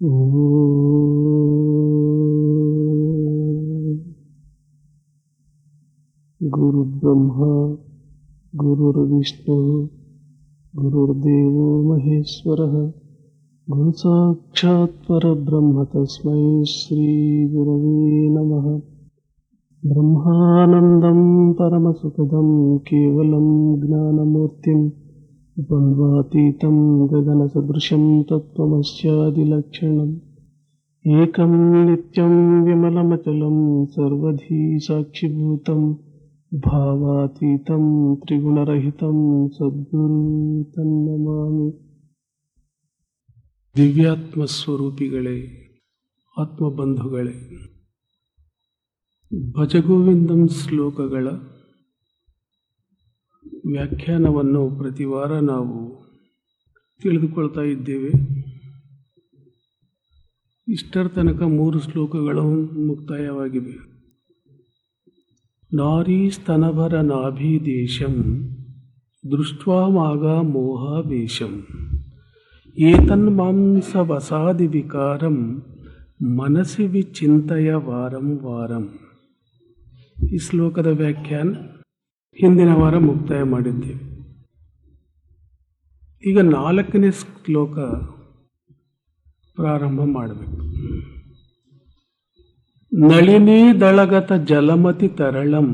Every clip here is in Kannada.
गुरुर्ब्रह्मा गुरुर्विष्णुः गुरुर्देवो महेश्वरः गुरुसाक्षात् परब्रह्म तस्मै श्रीगुरवे नमः ब्रह्मानन्दं परमसुखदं केवलं ज्ञानमूर्तिं द्वन्द्वातीतं गगनसदृशं तत्त्वमस्यादिलक्षणम् एकं नित्यं विमलमचलं सर्वधी साक्षिभूतं भावातीतं त्रिगुणरहितं ಸದ್ಗುರು ತನ್ನಮಾಮಿ ದಿವ್ಯಾತ್ಮ ಸ್ವರೂಪಿಗಳೇ ಆತ್ಮಬಂಧುಗಳೇ ಭಜಗೋವಿಂದಂ ಶ್ಲೋಕಗಳ ವ್ಯಾಖ್ಯಾನವನ್ನು ಪ್ರತಿ ವಾರ ನಾವು ತಿಳಿದುಕೊಳ್ತಾ ಇದ್ದೇವೆ ಇಷ್ಟರ ತನಕ ಮೂರು ಶ್ಲೋಕಗಳು ಮುಕ್ತಾಯವಾಗಿವೆ ನಾರೀ ಸ್ತನಭರ ನಾಭಿದೇಶಂ ದೃಷ್ಟ್ವಾ ಮಾಗ ಮೋಹಾವೇಶಂ ಏತನ್ಮಾಂಸವಸಾದಿ ವಿಕಾರಂ ಮನಸ್ಸಿ ವಿಚಿಂತಯ ವಾರಂ ವಾರಂ ಈ ಶ್ಲೋಕದ ವ್ಯಾಖ್ಯಾನ ಹಿಂದಿನ ವಾರ ಮುಕ್ತಾಯ ಮಾಡಿದ್ದೇವೆ ಈಗ ನಾಲ್ಕನೇ ಶ್ಲೋಕ ಪ್ರಾರಂಭ ಮಾಡಬೇಕು ನಳಿನಿ ದಳಗತ ಜಲಮತಿ ತರಳಂ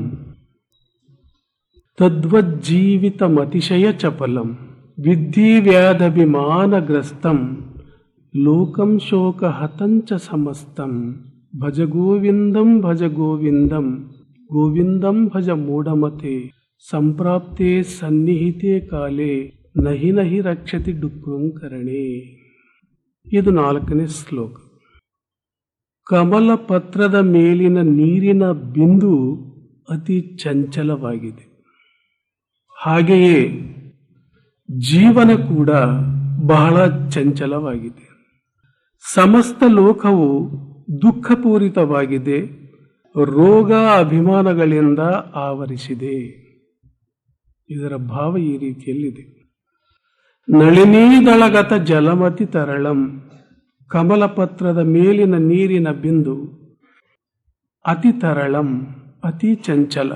ತದ್ವಜ್ಜೀವಿತ ಮತಿಶಯ ಚಪಲಂ ವಿದ್ಧಿ ವ್ಯಾಧಭಿಮಾನಗ್ರಸ್ತಂ ಲೋಕಂ ಶೋಕ ಹತಂಚ ಸಮಸ್ತಂ ಭಜ ಗೋವಿಂದಂ ಭಜ ಗೋವಿಂದಂ ಗೋವಿಂದಂ ಭಜ ಮೂಢಮತೆ ಸಂಪ್ರಾಪ್ತೆ ಸನ್ನಿಹಿತೆ ಕಾಲೇ ನಹಿ ನಹಿ ರಕ್ಷತಿ ಡುಕ್ಕುಂಕರಣೆ ಇದು ನಾಲ್ಕನೇ ಶ್ಲೋಕ ಕಮಲ ಪತ್ರದ ಮೇಲಿನ ನೀರಿನ ಬಿಂದು ಅತಿ ಚಂಚಲವಾಗಿದೆ ಹಾಗೆಯೇ ಜೀವನ ಕೂಡ ಬಹಳ ಚಂಚಲವಾಗಿದೆ ಸಮಸ್ತ ಲೋಕವು ದುಃಖಪೂರಿತವಾಗಿದೆ ರೋಗ ಅಭಿಮಾನಗಳಿಂದ ಆವರಿಸಿದೆ ಇದರ ಭಾವ ಈ ರೀತಿಯಲ್ಲಿದೆ ನಳಿನೀದಳಗತ ಜಲಮತಿ ತರಳಂ ಕಮಲಪತ್ರದ ಮೇಲಿನ ನೀರಿನ ಬಿಂದು ಅತಿ ತರಳಂ ಅತಿ ಚಂಚಲ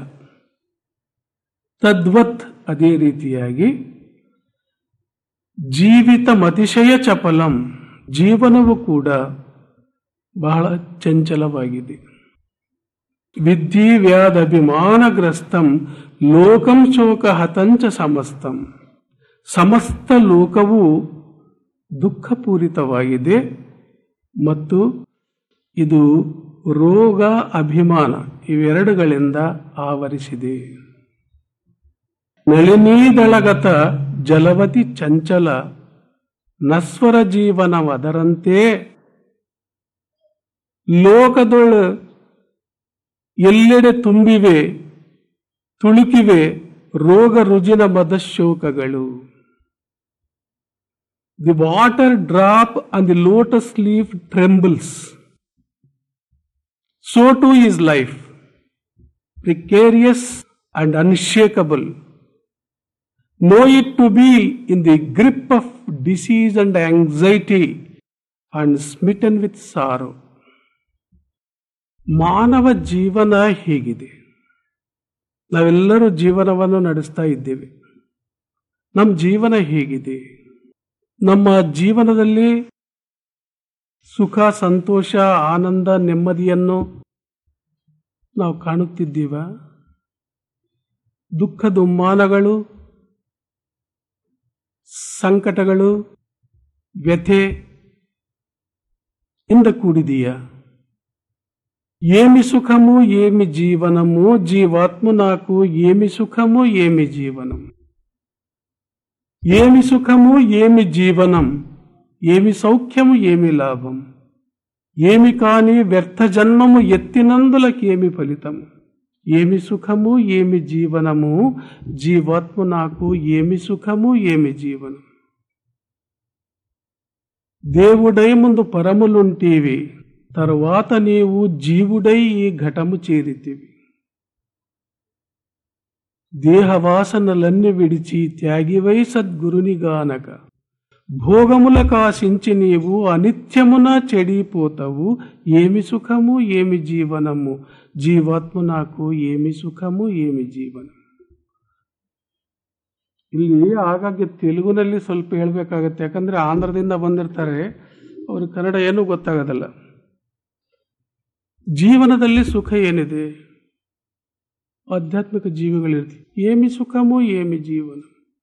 ತದ್ವತ್ ಅದೇ ರೀತಿಯಾಗಿ ಜೀವಿತ ಮತಿಶಯ ಚಪಲಂ ಜೀವನವು ಕೂಡ ಬಹಳ ಚಂಚಲವಾಗಿದೆ ವಿದ್ಧಿ ವ್ಯಾಧಭಿಮಾನಗ್ರಸ್ತಂ ಲೋಕಂ ಶೋಕ ಹತಂಚ ಸಮಸ್ತಂ ಸಮಸ್ತ ಲೋಕವು ದುಃಖಪೂರಿತವಾಗಿದೆ ಮತ್ತು ಇದು ರೋಗ ಅಭಿಮಾನ ಇವೆರಡುಗಳಿಂದ ಆವರಿಸಿದೆ ನಳಿನೀದಳಗತ ಜಲವತಿ ಚಂಚಲ ನಸ್ವರ ಜೀವನವದರಂತೆ ಲೋಕದೊಳು ಎಲ್ಲೆಡೆ ತುಂಬಿವೆ ತುಳುಕಿವೆ ರೋಗ ರುಜಿನ ಮದಶೋಕಗಳು the water drop on the lotus leaf trembles so too is life precarious and unshakable know it to be in the grip of disease and anxiety and smitten with sorrow ಮಾನವ ಜೀವನ ಹೇಗಿದೆ ನಾವೆಲ್ಲರೂ ಜೀವನವನ್ನು ನಡೆಸ್ತಾ ಇದ್ದೇವೆ ನಮ್ಮ ಜೀವನ ಹೇಗಿದೆ ನಮ್ಮ ಜೀವನದಲ್ಲಿ ಸುಖ ಸಂತೋಷ ಆನಂದ ನೆಮ್ಮದಿಯನ್ನು ನಾವು ಕಾಣುತ್ತಿದ್ದೀವ ದುಃಖ ದುಮ್ಮಾನಗಳು ಸಂಕಟಗಳು ವ್ಯಥೆ ಇಂದ ಕೂಡಿದೀಯಾ ఏమి సుఖము ఏమి జీవనము జీవాత్మ నాకు ఏమి సుఖము ఏమి జీవనం ఏమి సుఖము ఏమి జీవనం ఏమి సౌఖ్యము ఏమి లాభం ఏమి కాని వ్యర్థ జన్మము ఎత్తినందులకేమి ఫలితము ఏమి సుఖము ఏమి జీవనము జీవాత్మ నాకు ఏమి సుఖము ఏమి జీవనం దేవుడై ముందు పరములుంటీవి తరువాత నీవు జీవుడై ఈ ఘటము చేరితివి దేహవాసనలన్నీ విడిచి త్యాగివై సద్గురునిగానక భోగములకు ఆశించి నీవు అనిత్యమున చెడిపోతావు ఏమి సుఖము ఏమి జీవనము జీవాత్మ నాకు ఏమి ಸುಖము ಏಮಿ ಜೀವನ ಇಲ್ಲಿ ಆಗಾಗ್ಗೆ ತೆಲುಗುನಲ್ಲಿ ಸ್ವಲ್ಪ ಹೇಳ್ಬೇಕಾಗತ್ತೆ ಯಾಕಂದ್ರೆ ಆಂಧ್ರದಿಂದ ಬಂದಿರ್ತಾರೆ ಅವ್ರಿಗೆ ಕನ್ನಡ ಏನೂ ಗೊತ್ತಾಗೋದಲ್ಲ ಜೀವನದಲ್ಲಿ ಸುಖ ಏನಿದೆ ಆಧ್ಯಾತ್ಮಿಕ ಜೀವಿಗಳಿರ್ತೀವಿ ಏಮಿ ಸುಖಮು ಏಮಿ ಜೀವನ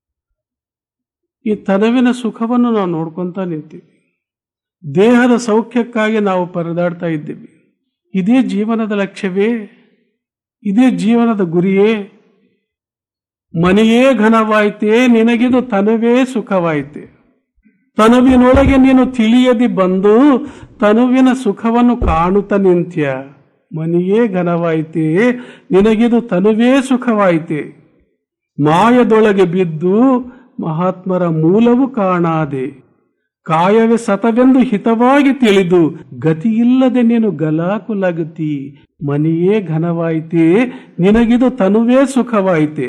ಈ ತನವಿನ ಸುಖವನ್ನು ನಾವು ನೋಡ್ಕೊತಾ ನಿಂತೀವಿ ದೇಹದ ಸೌಖ್ಯಕ್ಕಾಗಿ ನಾವು ಪರದಾಡ್ತಾ ಇದ್ದೀವಿ ಇದೇ ಜೀವನದ ಲಕ್ಷ್ಯವೇ ಇದೇ ಜೀವನದ ಗುರಿಯೇ ಮನೆಯೇ ಘನವಾಯ್ತೆ ನಿನಗಿದು ತನುವೇ ಸುಖವಾಯ್ತೆ ತನುವಿನೊಳಗೆ ನೀನು ತಿಳಿಯದಿ ಬಂದು ತನುವಿನ ಸುಖವನ್ನು ಕಾಣುತ್ತ ನಿಂತ್ಯ ಮನೆಯೇ ಘನವಾಯ್ತೆ ನಿನಗಿದು ತನುವೇ ಸುಖವಾಯ್ತೆ ಮಾಯದೊಳಗೆ ಬಿದ್ದು ಮಹಾತ್ಮರ ಮೂಲವು ಕಾಣಾದೆ ಕಾಯವೇ ಸತವೆಂದು ಹಿತವಾಗಿ ತಿಳಿದು ಗತಿಯಿಲ್ಲದೆ ನೀನು ಗಲಾಕುಲಗತಿ ಮನೆಯೇ ಘನವಾಯ್ತೆ ನಿನಗಿದು ತನುವೇ ಸುಖವಾಯ್ತೆ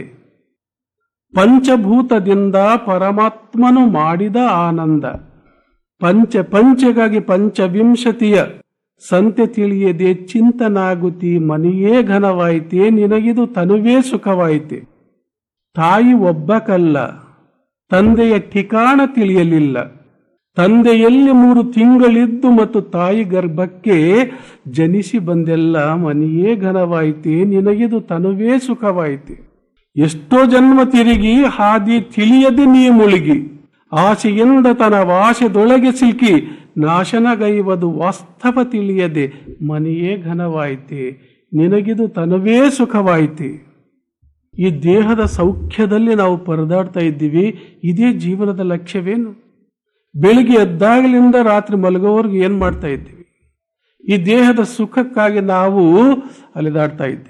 ಪಂಚಭೂತದಿಂದ ಪರಮಾತ್ಮನು ಮಾಡಿದ ಆನಂದ ಪಂಚ ಪಂಚಗಾಗಿ ಪಂಚವಿಂಶತಿಯ ಸಂತೆ ತಿಳಿಯದೆ ಚಿಂತನಾಗುತ್ತಿ ಮನೆಯೇ ಘನವಾಯ್ತೆ ನಿನಗಿದು ತನುವೇ ಸುಖವಾಯ್ತೆ ತಾಯಿ ಒಬ್ಬ ಕಲ್ಲ ತಂದೆಯ ಠಿಕಾಣ ತಿಳಿಯಲಿಲ್ಲ ತಂದೆಯಲ್ಲಿ ಮೂರು ತಿಂಗಳಿದ್ದು ಮತ್ತು ತಾಯಿ ಗರ್ಭಕ್ಕೆ ಜನಿಸಿ ಬಂದೆಲ್ಲ ಮನೆಯೇ ಘನವಾಯ್ತೆ ನಿನಗಿದು ತನುವೇ ಸುಖವಾಯ್ತೆ ಎಷ್ಟೋ ಜನ್ಮ ತಿರುಗಿ ಹಾದಿ ತಿಳಿಯದೆ ನೀ ಮುಳುಗಿ ಆಸೆಯಿಂದ ತನ ವಾಸದೊಳಗೆ ಸಿಲ್ಕಿ ನಾಶನಗೈವದು ವಾಸ್ತವ ತಿಳಿಯದೆ ಮನೆಯೇ ಘನವಾಯ್ತೆ ನಿನಗಿದು ತನುವೇ ಸುಖವಾಯ್ತೆ ಈ ದೇಹದ ಸೌಖ್ಯದಲ್ಲಿ ನಾವು ಪರದಾಡ್ತಾ ಇದ್ದೀವಿ ಇದೇ ಜೀವನದ ಲಕ್ಷ್ಯವೇನು ಬೆಳಿಗ್ಗೆ ಎದ್ದಾಗಲಿಂದ ರಾತ್ರಿ ಮಲಗೋವರೆಗೂ ಏನ್ ಮಾಡ್ತಾ ಇದ್ದೀವಿ ಈ ದೇಹದ ಸುಖಕ್ಕಾಗಿ ನಾವು ಅಲೆದಾಡ್ತಾ ಇದ್ದೀವಿ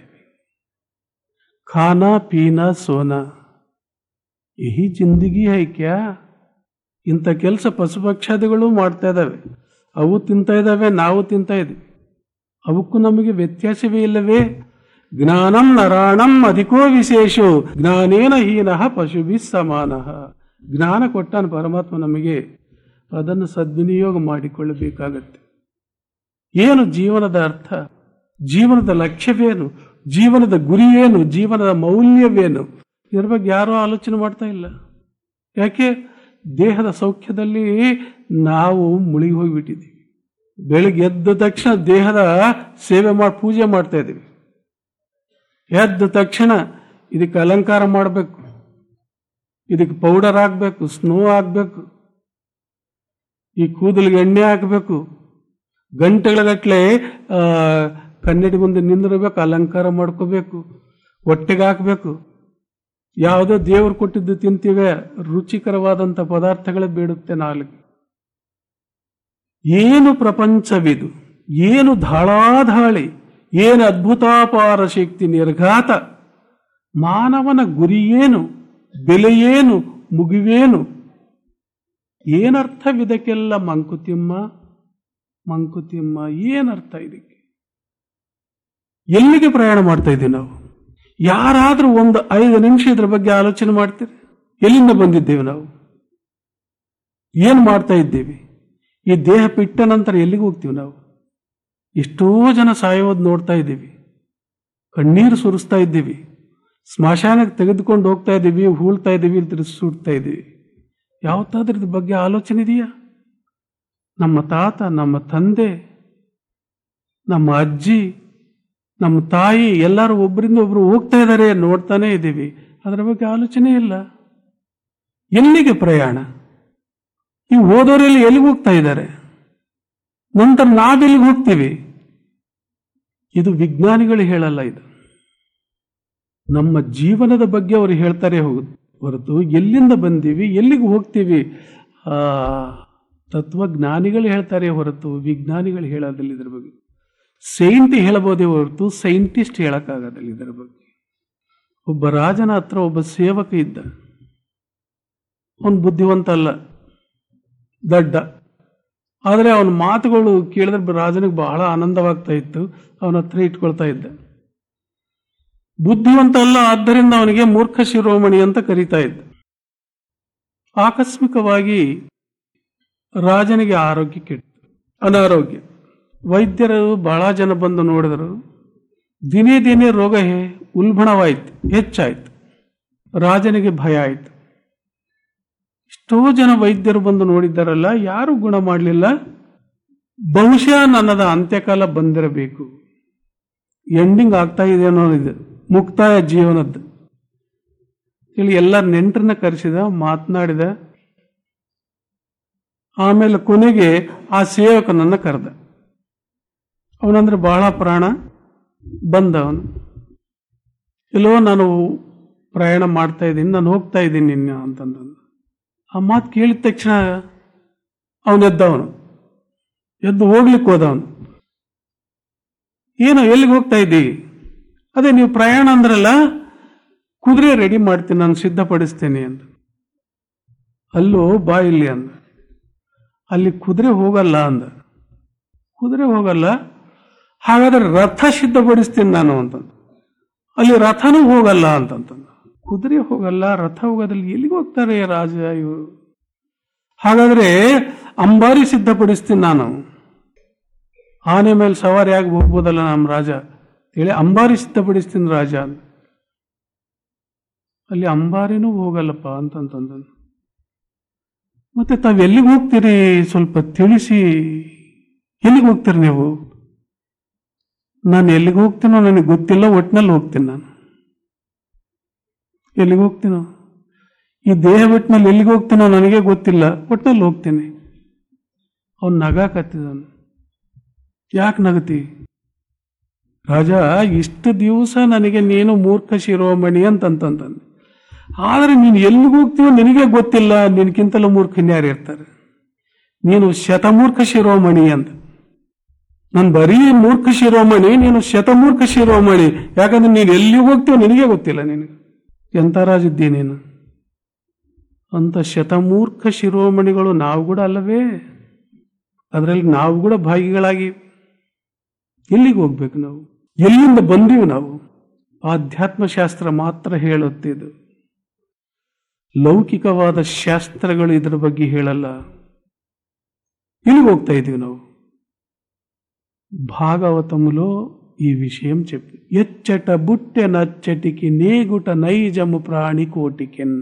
ಖಾನಾ ಪೀನಾ ಸೋನಾ ಯಹಿ ಜಿಂದಗಿ ಹೈ ಕ್ಯಾ ಇಂಥ ಕೆಲಸ ಪಶುಪಕ್ಷಾದಿಗಳು ಮಾಡ್ತಾ ಇದ್ದಾವೆ ಅವು ತಿಂತಾ ಇದ್ದಾವೆ ನಾವು ತಿಂತಾ ಇದ್ದೀವಿ ಅವಕ್ಕೂ ನಮಗೆ ವ್ಯತ್ಯಾಸವೇ ಇಲ್ಲವೇ ಜ್ಞಾನಂ ನರಾಣಂ ಅಧಿಕೋ ವಿಶೇಷೋ ಜ್ಞಾನೇನ ಹೀನಃ ಪಶುಭಿ ಸಮಾನ ಜ್ಞಾನ ಕೊಟ್ಟಾನ ಪರಮಾತ್ಮ ನಮಗೆ ಅದನ್ನು ಸದ್ವಿನಿಯೋಗ ಮಾಡಿಕೊಳ್ಳಬೇಕಾಗತ್ತೆ ಏನು ಜೀವನದ ಅರ್ಥ ಜೀವನದ ಲಕ್ಷ್ಯವೇನು ಜೀವನದ ಗುರಿ ಏನು ಜೀವನದ ಮೌಲ್ಯವೇನು ಇದ್ರ ಬಗ್ಗೆ ಯಾರೂ ಆಲೋಚನೆ ಮಾಡ್ತಾ ಇಲ್ಲ ಯಾಕೆ ದೇಹದ ಸೌಖ್ಯದಲ್ಲಿ ನಾವು ಮುಳುಗಿ ಹೋಗಿಬಿಟ್ಟಿದ್ದೀವಿ ಬೆಳಿಗ್ಗೆ ಎದ್ದ ತಕ್ಷಣ ದೇಹದ ಸೇವೆ ಮಾಡಿ ಪೂಜೆ ಮಾಡ್ತಾ ಇದ್ದೀವಿ ಎದ್ದ ತಕ್ಷಣ ಇದಕ್ಕೆ ಅಲಂಕಾರ ಮಾಡಬೇಕು ಇದಕ್ಕೆ ಪೌಡರ್ ಹಾಕ್ಬೇಕು ಸ್ನೋ ಹಾಕ್ಬೇಕು ಈ ಕೂದಲಿಗೆ ಎಣ್ಣೆ ಹಾಕಬೇಕು ಗಂಟೆಗಳಗಟ್ಲೆ ಕನ್ನಡಿ ಮುಂದೆ ನಿಂದಿರಬೇಕು ಅಲಂಕಾರ ಮಾಡ್ಕೋಬೇಕು ಹೊಟ್ಟೆಗೆ ಹಾಕಬೇಕು ಯಾವುದೋ ದೇವರು ಕೊಟ್ಟಿದ್ದು ತಿಂತೀವಿ ರುಚಿಕರವಾದಂಥ ಪದಾರ್ಥಗಳೇ ಬೇಡುತ್ತೆ ನಾಲಿಗೆ ಏನು ಪ್ರಪಂಚವಿದು ಏನು ಧಾಳಾಧಾಳಿ ಏನು ಅದ್ಭುತಾಪಾರ ಶಕ್ತಿ ನಿರ್ಘಾತ ಮಾನವನ ಗುರಿಯೇನು ಬೆಲೆಯೇನು ಮುಗಿವೇನು ಏನರ್ಥವಿದಕ್ಕೆಲ್ಲ ಮಂಕುತಿಮ್ಮ ಮಂಕುತಿಮ್ಮ ಏನರ್ಥ ಇದಕ್ಕೆ ಎಲ್ಲಿಗೆ ಪ್ರಯಾಣ ಮಾಡ್ತಾ ಇದ್ದೀವಿ ನಾವು ಯಾರಾದ್ರೂ ಒಂದು ಐದು ನಿಮಿಷ ಇದ್ರ ಬಗ್ಗೆ ಆಲೋಚನೆ ಮಾಡ್ತೀರಿ ಎಲ್ಲಿಂದ ಬಂದಿದ್ದೇವೆ ನಾವು ಏನ್ ಮಾಡ್ತಾ ಇದ್ದೇವೆ ಈ ದೇಹ ಬಿಟ್ಟ ನಂತರ ಎಲ್ಲಿಗೆ ಹೋಗ್ತೀವಿ ನಾವು ಎಷ್ಟೋ ಜನ ಸಾಯೋದು ನೋಡ್ತಾ ಇದ್ದೀವಿ ಕಣ್ಣೀರು ಸುರಿಸ್ತಾ ಇದ್ದೀವಿ ಸ್ಮಶಾನಕ್ಕೆ ತೆಗೆದುಕೊಂಡು ಹೋಗ್ತಾ ಇದ್ದೀವಿ ಹೂಳ್ತಾ ಇದ್ದೀವಿ ತಿರ್ಸಿ ಸುಡ್ತಾ ಇದ್ದೀವಿ ಯಾವತ್ತಾದ್ರೂ ಇದ್ರ ಬಗ್ಗೆ ಆಲೋಚನೆ ಇದೆಯಾ ನಮ್ಮ ತಾತ ನಮ್ಮ ತಂದೆ ನಮ್ಮ ಅಜ್ಜಿ ನಮ್ಮ ತಾಯಿ ಎಲ್ಲರೂ ಒಬ್ಬರಿಂದ ಒಬ್ರು ಹೋಗ್ತಾ ಇದ್ದಾರೆ ನೋಡ್ತಾನೆ ಇದ್ದೀವಿ ಅದರ ಬಗ್ಗೆ ಆಲೋಚನೆ ಇಲ್ಲ ಎಲ್ಲಿಗೆ ಪ್ರಯಾಣ ಈ ಹೋದವರೆಲ್ಲ ಎಲ್ಲಿಗೆ ಹೋಗ್ತಾ ಇದ್ದಾರೆ ನಂತರ ನಾವೆಲ್ಲಿಗೆ ಹೋಗ್ತೀವಿ ಇದು ವಿಜ್ಞಾನಿಗಳು ಹೇಳಲ್ಲ ಇದು ನಮ್ಮ ಜೀವನದ ಬಗ್ಗೆ ಅವರು ಹೇಳ್ತಾರೆ ಹೊರತು ಎಲ್ಲಿಂದ ಬಂದೀವಿ ಎಲ್ಲಿಗೆ ಹೋಗ್ತೀವಿ ಆ ತತ್ವಜ್ಞಾನಿಗಳು ಹೇಳ್ತಾರೆ ಹೊರತು ವಿಜ್ಞಾನಿಗಳು ಹೇಳೋದಿಲ್ಲ ಇದ್ರ ಬಗ್ಗೆ ಸೈಂಟ್ ಹೇಳಬಹುದೇ ಹೊರತು ಸೈಂಟಿಸ್ಟ್ ಹೇಳಕ್ಕಾಗೋದಿಲ್ಲ ಇದರ ಬಗ್ಗೆ ಒಬ್ಬ ರಾಜನ ಹತ್ರ ಒಬ್ಬ ಸೇವಕ ಇದ್ದ ಅವನು ಬುದ್ಧಿವಂತ ಅಲ್ಲ ದಡ್ಡ ಆದರೆ ಅವನ ಮಾತುಗಳು ಕೇಳಿದ್ರೆ ರಾಜನಿಗೆ ಬಹಳ ಆನಂದವಾಗ್ತಾ ಇತ್ತು ಅವನ ಹತ್ರ ಇಟ್ಕೊಳ್ತಾ ಇದ್ದ ಬುದ್ಧಿವಂತ ಅಲ್ಲ ಆದ್ದರಿಂದ ಅವನಿಗೆ ಮೂರ್ಖ ಶಿರೋಮಣಿ ಅಂತ ಕರೀತಾ ಇದ್ದ ಆಕಸ್ಮಿಕವಾಗಿ ರಾಜನಿಗೆ ಆರೋಗ್ಯ ಕೆಟ್ಟು ಅನಾರೋಗ್ಯ ವೈದ್ಯರು ಬಹಳ ಜನ ಬಂದು ನೋಡಿದರು ದಿನೇ ದಿನೇ ರೋಗ ಹೆ- ಉಲ್ಬಣವಾಯಿತು ಹೆಚ್ಚಾಯಿತು ರಾಜನಿಗೆ ಭಯ ಆಯಿತು ಎಷ್ಟೋ ಜನ ವೈದ್ಯರು ಬಂದು ನೋಡಿದ್ದಾರಲ್ಲ ಯಾರು ಗುಣ ಮಾಡಲಿಲ್ಲ ಬಹುಶಃ ನನ್ನದ ಅಂತ್ಯಕಾಲ ಬಂದಿರಬೇಕು ಎಂಡಿಂಗ್ ಆಗ್ತಾ ಇದೆ ಅನ್ನೋದಿದೆ ಮುಕ್ತಾಯ ಜೀವನದ್ದು ಹೇಳಿ ಎಲ್ಲ ನೆಂಟರನ್ನ ಕರೆಸಿದ ಮಾತನಾಡಿದ ಆಮೇಲೆ ಕೊನೆಗೆ ಆ ಸೇವಕನನ್ನ ಕರೆದ ಅವನಂದ್ರೆ ಬಹಳ ಪ್ರಾಣ ಬಂದ ಅವನು ಎಲ್ಲೋ ನಾನು ಪ್ರಯಾಣ ಮಾಡ್ತಾ ಇದ್ದೀನಿ ನಾನು ಹೋಗ್ತಾ ಇದ್ದೀನಿ ನಿನ್ನ ಅಂತಂದ ಆ ಮಾತು ಕೇಳಿದ ತಕ್ಷಣ ಅವನು ಎದ್ದವನು ಎದ್ದು ಹೋಗ್ಲಿಕ್ಕೆ ಹೋದವನು ಏನು ಎಲ್ಲಿಗೆ ಹೋಗ್ತಾ ಇದ್ದೀವಿ ಅದೇ ನೀವು ಪ್ರಯಾಣ ಅಂದ್ರಲ್ಲ ಕುದುರೆ ರೆಡಿ ಮಾಡ್ತೀನಿ ನಾನು ಸಿದ್ಧಪಡಿಸ್ತೇನೆ ಅಂತ ಅಲ್ಲೋ ಬಾ ಇಲ್ಲಿ ಅಂದ ಅಲ್ಲಿ ಕುದುರೆ ಹೋಗಲ್ಲ ಅಂದ ಕುದುರೆ ಹೋಗಲ್ಲ ಹಾಗಾದ್ರೆ ರಥ ಸಿದ್ಧಪಡಿಸ್ತೀನಿ ನಾನು ಅಂತ ಅಲ್ಲಿ ರಥನೂ ಹೋಗಲ್ಲ ಅಂತಂತಂದ ಕುದುರೆ ಹೋಗಲ್ಲ ರಥ ಹೋಗೋದ್ರಲ್ಲಿ ಎಲ್ಲಿಗೆ ಹೋಗ್ತಾರೆ ರಾಜ ಇವರು ಹಾಗಾದ್ರೆ ಅಂಬಾರಿ ಸಿದ್ಧಪಡಿಸ್ತೀನಿ ನಾನು ಆನೆ ಮೇಲೆ ಸವಾರಿ ಆಗಿ ಹೋಗ್ಬೋದಲ್ಲ ನಮ್ಮ ರಾಜ ಹೇಳಿ ಅಂಬಾರಿ ಸಿದ್ಧಪಡಿಸ್ತೀನಿ ರಾಜ ಅಂತ ಅಲ್ಲಿ ಅಂಬಾರಿನೂ ಹೋಗಲ್ಲಪ್ಪ ಅಂತಂತಂದ ಮತ್ತೆ ತಾವ್ ಎಲ್ಲಿಗೆ ಹೋಗ್ತೀರಿ ಸ್ವಲ್ಪ ತಿಳಿಸಿ ಎಲ್ಲಿಗೆ ಹೋಗ್ತೀರಿ ನೀವು ನಾನು ಎಲ್ಲಿಗೆ ಹೋಗ್ತೀನೋ ನನಗೆ ಗೊತ್ತಿಲ್ಲ ಒಟ್ಟಿನಲ್ಲಿ ಹೋಗ್ತೀನಿ ನಾನು ಎಲ್ಲಿಗೆ ಹೋಗ್ತೀನೋ ಈ ದೇಹ ಬಿಟ್ಮೇಲೆ ಎಲ್ಲಿಗೆ ಹೋಗ್ತೀನೋ ನನಗೆ ಗೊತ್ತಿಲ್ಲ ಒಟ್ಟಿನಲ್ಲಿ ಹೋಗ್ತೀನಿ ಅವನು ನಗಾಕತ್ತಿದನು ಯಾಕೆ ನಗತಿ ರಾಜ ಇಷ್ಟು ದಿವಸ ನನಗೆ ನೀನು ಮೂರ್ಖ ಶಿರೋಮಣಿ ಅಂತಂತಂದ ಆದ್ರೆ ನೀನು ಎಲ್ಲಿಗೆ ಹೋಗ್ತೀವೋ ನಿನಗೆ ಗೊತ್ತಿಲ್ಲ ನಿನಗಿಂತಲೂ ಮೂರ್ಖನ್ ಯಾರು ಇರ್ತಾರೆ ನೀನು ಶತಮೂರ್ಖ ಶಿರೋಮಣಿ ಅಂತ ನಾನು ಬರೀ ಮೂರ್ಖ ಶಿರೋಮಣಿ ನೀನು ಶತಮೂರ್ಖ ಶಿರೋಮಣಿ ಯಾಕಂದ್ರೆ ನೀನು ಎಲ್ಲಿಗೆ ಹೋಗ್ತೀವೋ ನಿನಗೆ ಗೊತ್ತಿಲ್ಲ ನಿನಗೆ ಎಂತ ರಾಜಿದ್ದಿ ನೀನು ಅಂತ ಶತಮೂರ್ಖ ಶಿರೋಮಣಿಗಳು ನಾವು ಕೂಡ ಅಲ್ಲವೇ ಅದರಲ್ಲಿ ನಾವು ಕೂಡ ಭಾಗಿಗಳಾಗಿ ಎಲ್ಲಿಗೆ ಹೋಗ್ಬೇಕು ನಾವು ಎಲ್ಲಿಂದ ಬಂದೀವಿ ನಾವು ಆಧ್ಯಾತ್ಮ ಶಾಸ್ತ್ರ ಮಾತ್ರ ಹೇಳುತ್ತಿದ್ದು ಲೌಕಿಕವಾದ ಶಾಸ್ತ್ರಗಳು ಇದರ ಬಗ್ಗೆ ಹೇಳಲ್ಲ ఎಲ್ಲಿಗೆ ಹೋಗ್ತಾ ಇದೀವಿ ನಾವು భాగవతములో ఈ విషయం చెప్పి ఎచ్చట బుట్టె నచ్చటికి నేగుట ನೈಜಮು ಪ್ರಾಣಿ ಕೋಟಿಕೆನ್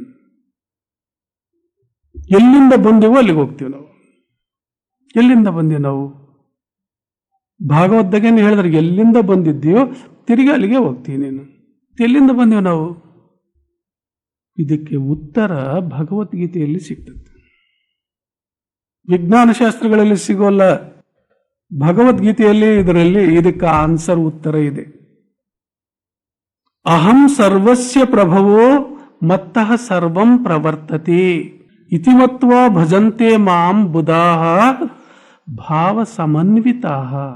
ಎಲ್ಲಿಂದ ಬಂದೆವೋ ಅಲ್ಲಿಗೆ ಹೋಗ್ತೀವಿ ನಾವು ಎಲ್ಲಿಂದ ಬಂದೀವಿ ನಾವು ಭಾಗವದ್ದಾಗೇನು ಹೇಳಿದ್ರೆ ಎಲ್ಲಿಂದ ಬಂದಿದ್ದೀಯೋ ತಿರುಗಿ ಅಲ್ಲಿಗೆ ಹೋಗ್ತೀವಿ ನೀನು ಎಲ್ಲಿಂದ ಬಂದೀವಿ ನಾವು ಇದಕ್ಕೆ ಉತ್ತರ ಭಗವದ್ಗೀತೆಯಲ್ಲಿ ಸಿಗ್ತದೆ ವಿಜ್ಞಾನ ಶಾಸ್ತ್ರಗಳಲ್ಲಿ ಸಿಗೋಲ್ಲ ಭಗವದ್ಗೀತೆಯಲ್ಲಿ ಇದರಲ್ಲಿ ಇದಕ್ಕೆ ಆನ್ಸರ್ ಉತ್ತರ ಇದೆ ಅಹಂ ಸರ್ವಸ್ಯ ಪ್ರಭವೋ ಮತ್ತಃ ಸರ್ವಂ ಪ್ರವರ್ತತೆ ಇತಿಮತ್ವ ಭಜಂತೆ ಮಾಂ ಬುಧಾಹ ಭಾವ ಸಮನ್ವಿತಾ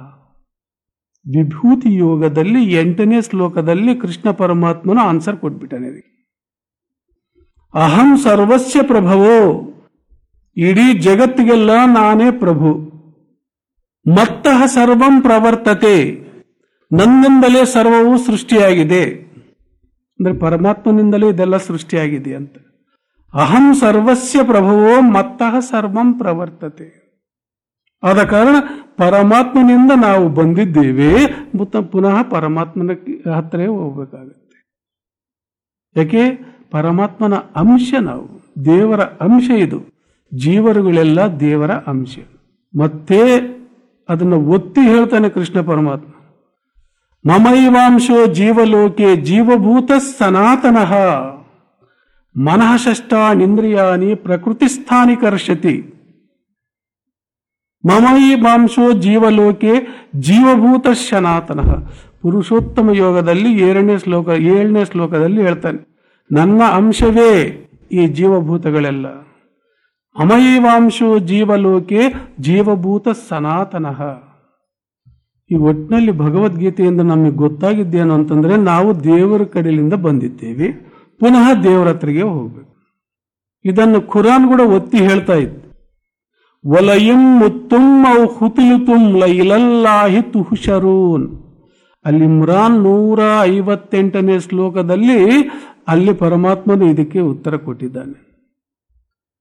ವಿಭೂತಿ ಯೋಗದಲ್ಲಿ ಎಂಟನೇ ಶ್ಲೋಕದಲ್ಲಿ ಕೃಷ್ಣ ಪರಮಾತ್ಮನ ಆನ್ಸರ್ ಕೊಟ್ಬಿಟ್ಟಾನೆ ಇದಕ್ಕೆ. ಅಹಂ ಸರ್ವಸ್ಯ ಪ್ರಭವೋ ಇಡೀ ಜಗತ್ತಿಗೆಲ್ಲ ನಾನೇ ಪ್ರಭು ಮತ್ತಃ ಸರ್ವಂ ಪ್ರವರ್ತತೆ ನನ್ನಿಂದಲೇ ಸರ್ವವು ಸೃಷ್ಟಿಯಾಗಿದೆ ಅಂದ್ರೆ ಪರಮಾತ್ಮನಿಂದಲೇ ಇದೆಲ್ಲ ಸೃಷ್ಟಿಯಾಗಿದೆ ಅಂತ ಅಹಂ ಸರ್ವಸ್ಯ ಪ್ರಭುವೋ ಮತ್ತಃ ಸರ್ವಂ ಪ್ರವರ್ತತೆ ಆದ ಕಾರಣ ಪರಮಾತ್ಮನಿಂದ ನಾವು ಬಂದಿದ್ದೇವೆ ಮತ್ತು ಪುನಃ ಪರಮಾತ್ಮನ ಹತ್ತಿರ ಹೋಗ್ಬೇಕಾಗತ್ತೆ ಯಾಕೆ ಪರಮಾತ್ಮನ ಅಂಶ ನಾವು ದೇವರ ಅಂಶ ಇದು ಜೀವರುಗಳೆಲ್ಲ ದೇವರ ಅಂಶ ಮತ್ತೆ ಅದನ್ನು ಒತ್ತಿ ಹೇಳ್ತಾನೆ ಕೃಷ್ಣ ಪರಮಾತ್ಮ ಮಮೈವಾಂಶೋ ಜೀವಲೋಕೆ ಜೀವಭೂತ ಸನಾತನಃ ಮನಃ ಷಷ್ಟಾನಿಂದ್ರಿಯಾನಿ ಪ್ರಕೃತಿಸ್ಥಾನಿ ಕರ್ಷತಿ ಮಮೈವಾಂಶೋ ಜೀವಲೋಕೆ ಜೀವಭೂತ ಸನಾತನಃ ಪುರುಷೋತ್ತಮ ಯೋಗದಲ್ಲಿ ಏಳನೇ ಶ್ಲೋಕ ಏಳನೇ ಶ್ಲೋಕದಲ್ಲಿ ಹೇಳ್ತಾನೆ ನನ್ನ ಅಂಶವೇ ಈ ಜೀವಭೂತಗಳೆಲ್ಲ ಅಮೈವಾಂಶೋ ಜೀವಲೋಕೆ ಜೀವಭೂತ ಸನಾತನಃ ಈ ಒಟ್ಟಿನಲ್ಲಿ ಭಗವದ್ಗೀತೆಯಿಂದ ನಮಗೆ ಗೊತ್ತಾಗಿದ್ದೇನು ಅಂತಂದ್ರೆ ನಾವು ದೇವರ ಕಡೆಯಿಂದ ಬಂದಿದ್ದೇವೆ ಪುನಃ ದೇವರ ಹತ್ರಿಗೆ ಹೋಗ್ಬೇಕು ಇದನ್ನು ಖುರಾನ್ ಕೂಡ ಒತ್ತಿ ಹೇಳ್ತಾ ಇತ್ತು ವಲಯಂ ಮುತ್ತುಂ ಅವು ಹುತಿಲುತುಂ ಲೈಲಲ್ಲಾಹಿ ತುಹುಶರೂನ್ ಅಲ್ಲಿ ಇಮ್ರಾನ್ ನೂರ ಐವತ್ತೆಂಟನೇ ಶ್ಲೋಕದಲ್ಲಿ ಅಲ್ಲಿ ಪರಮಾತ್ಮನು ಇದಕ್ಕೆ ಉತ್ತರ ಕೊಟ್ಟಿದ್ದಾನೆ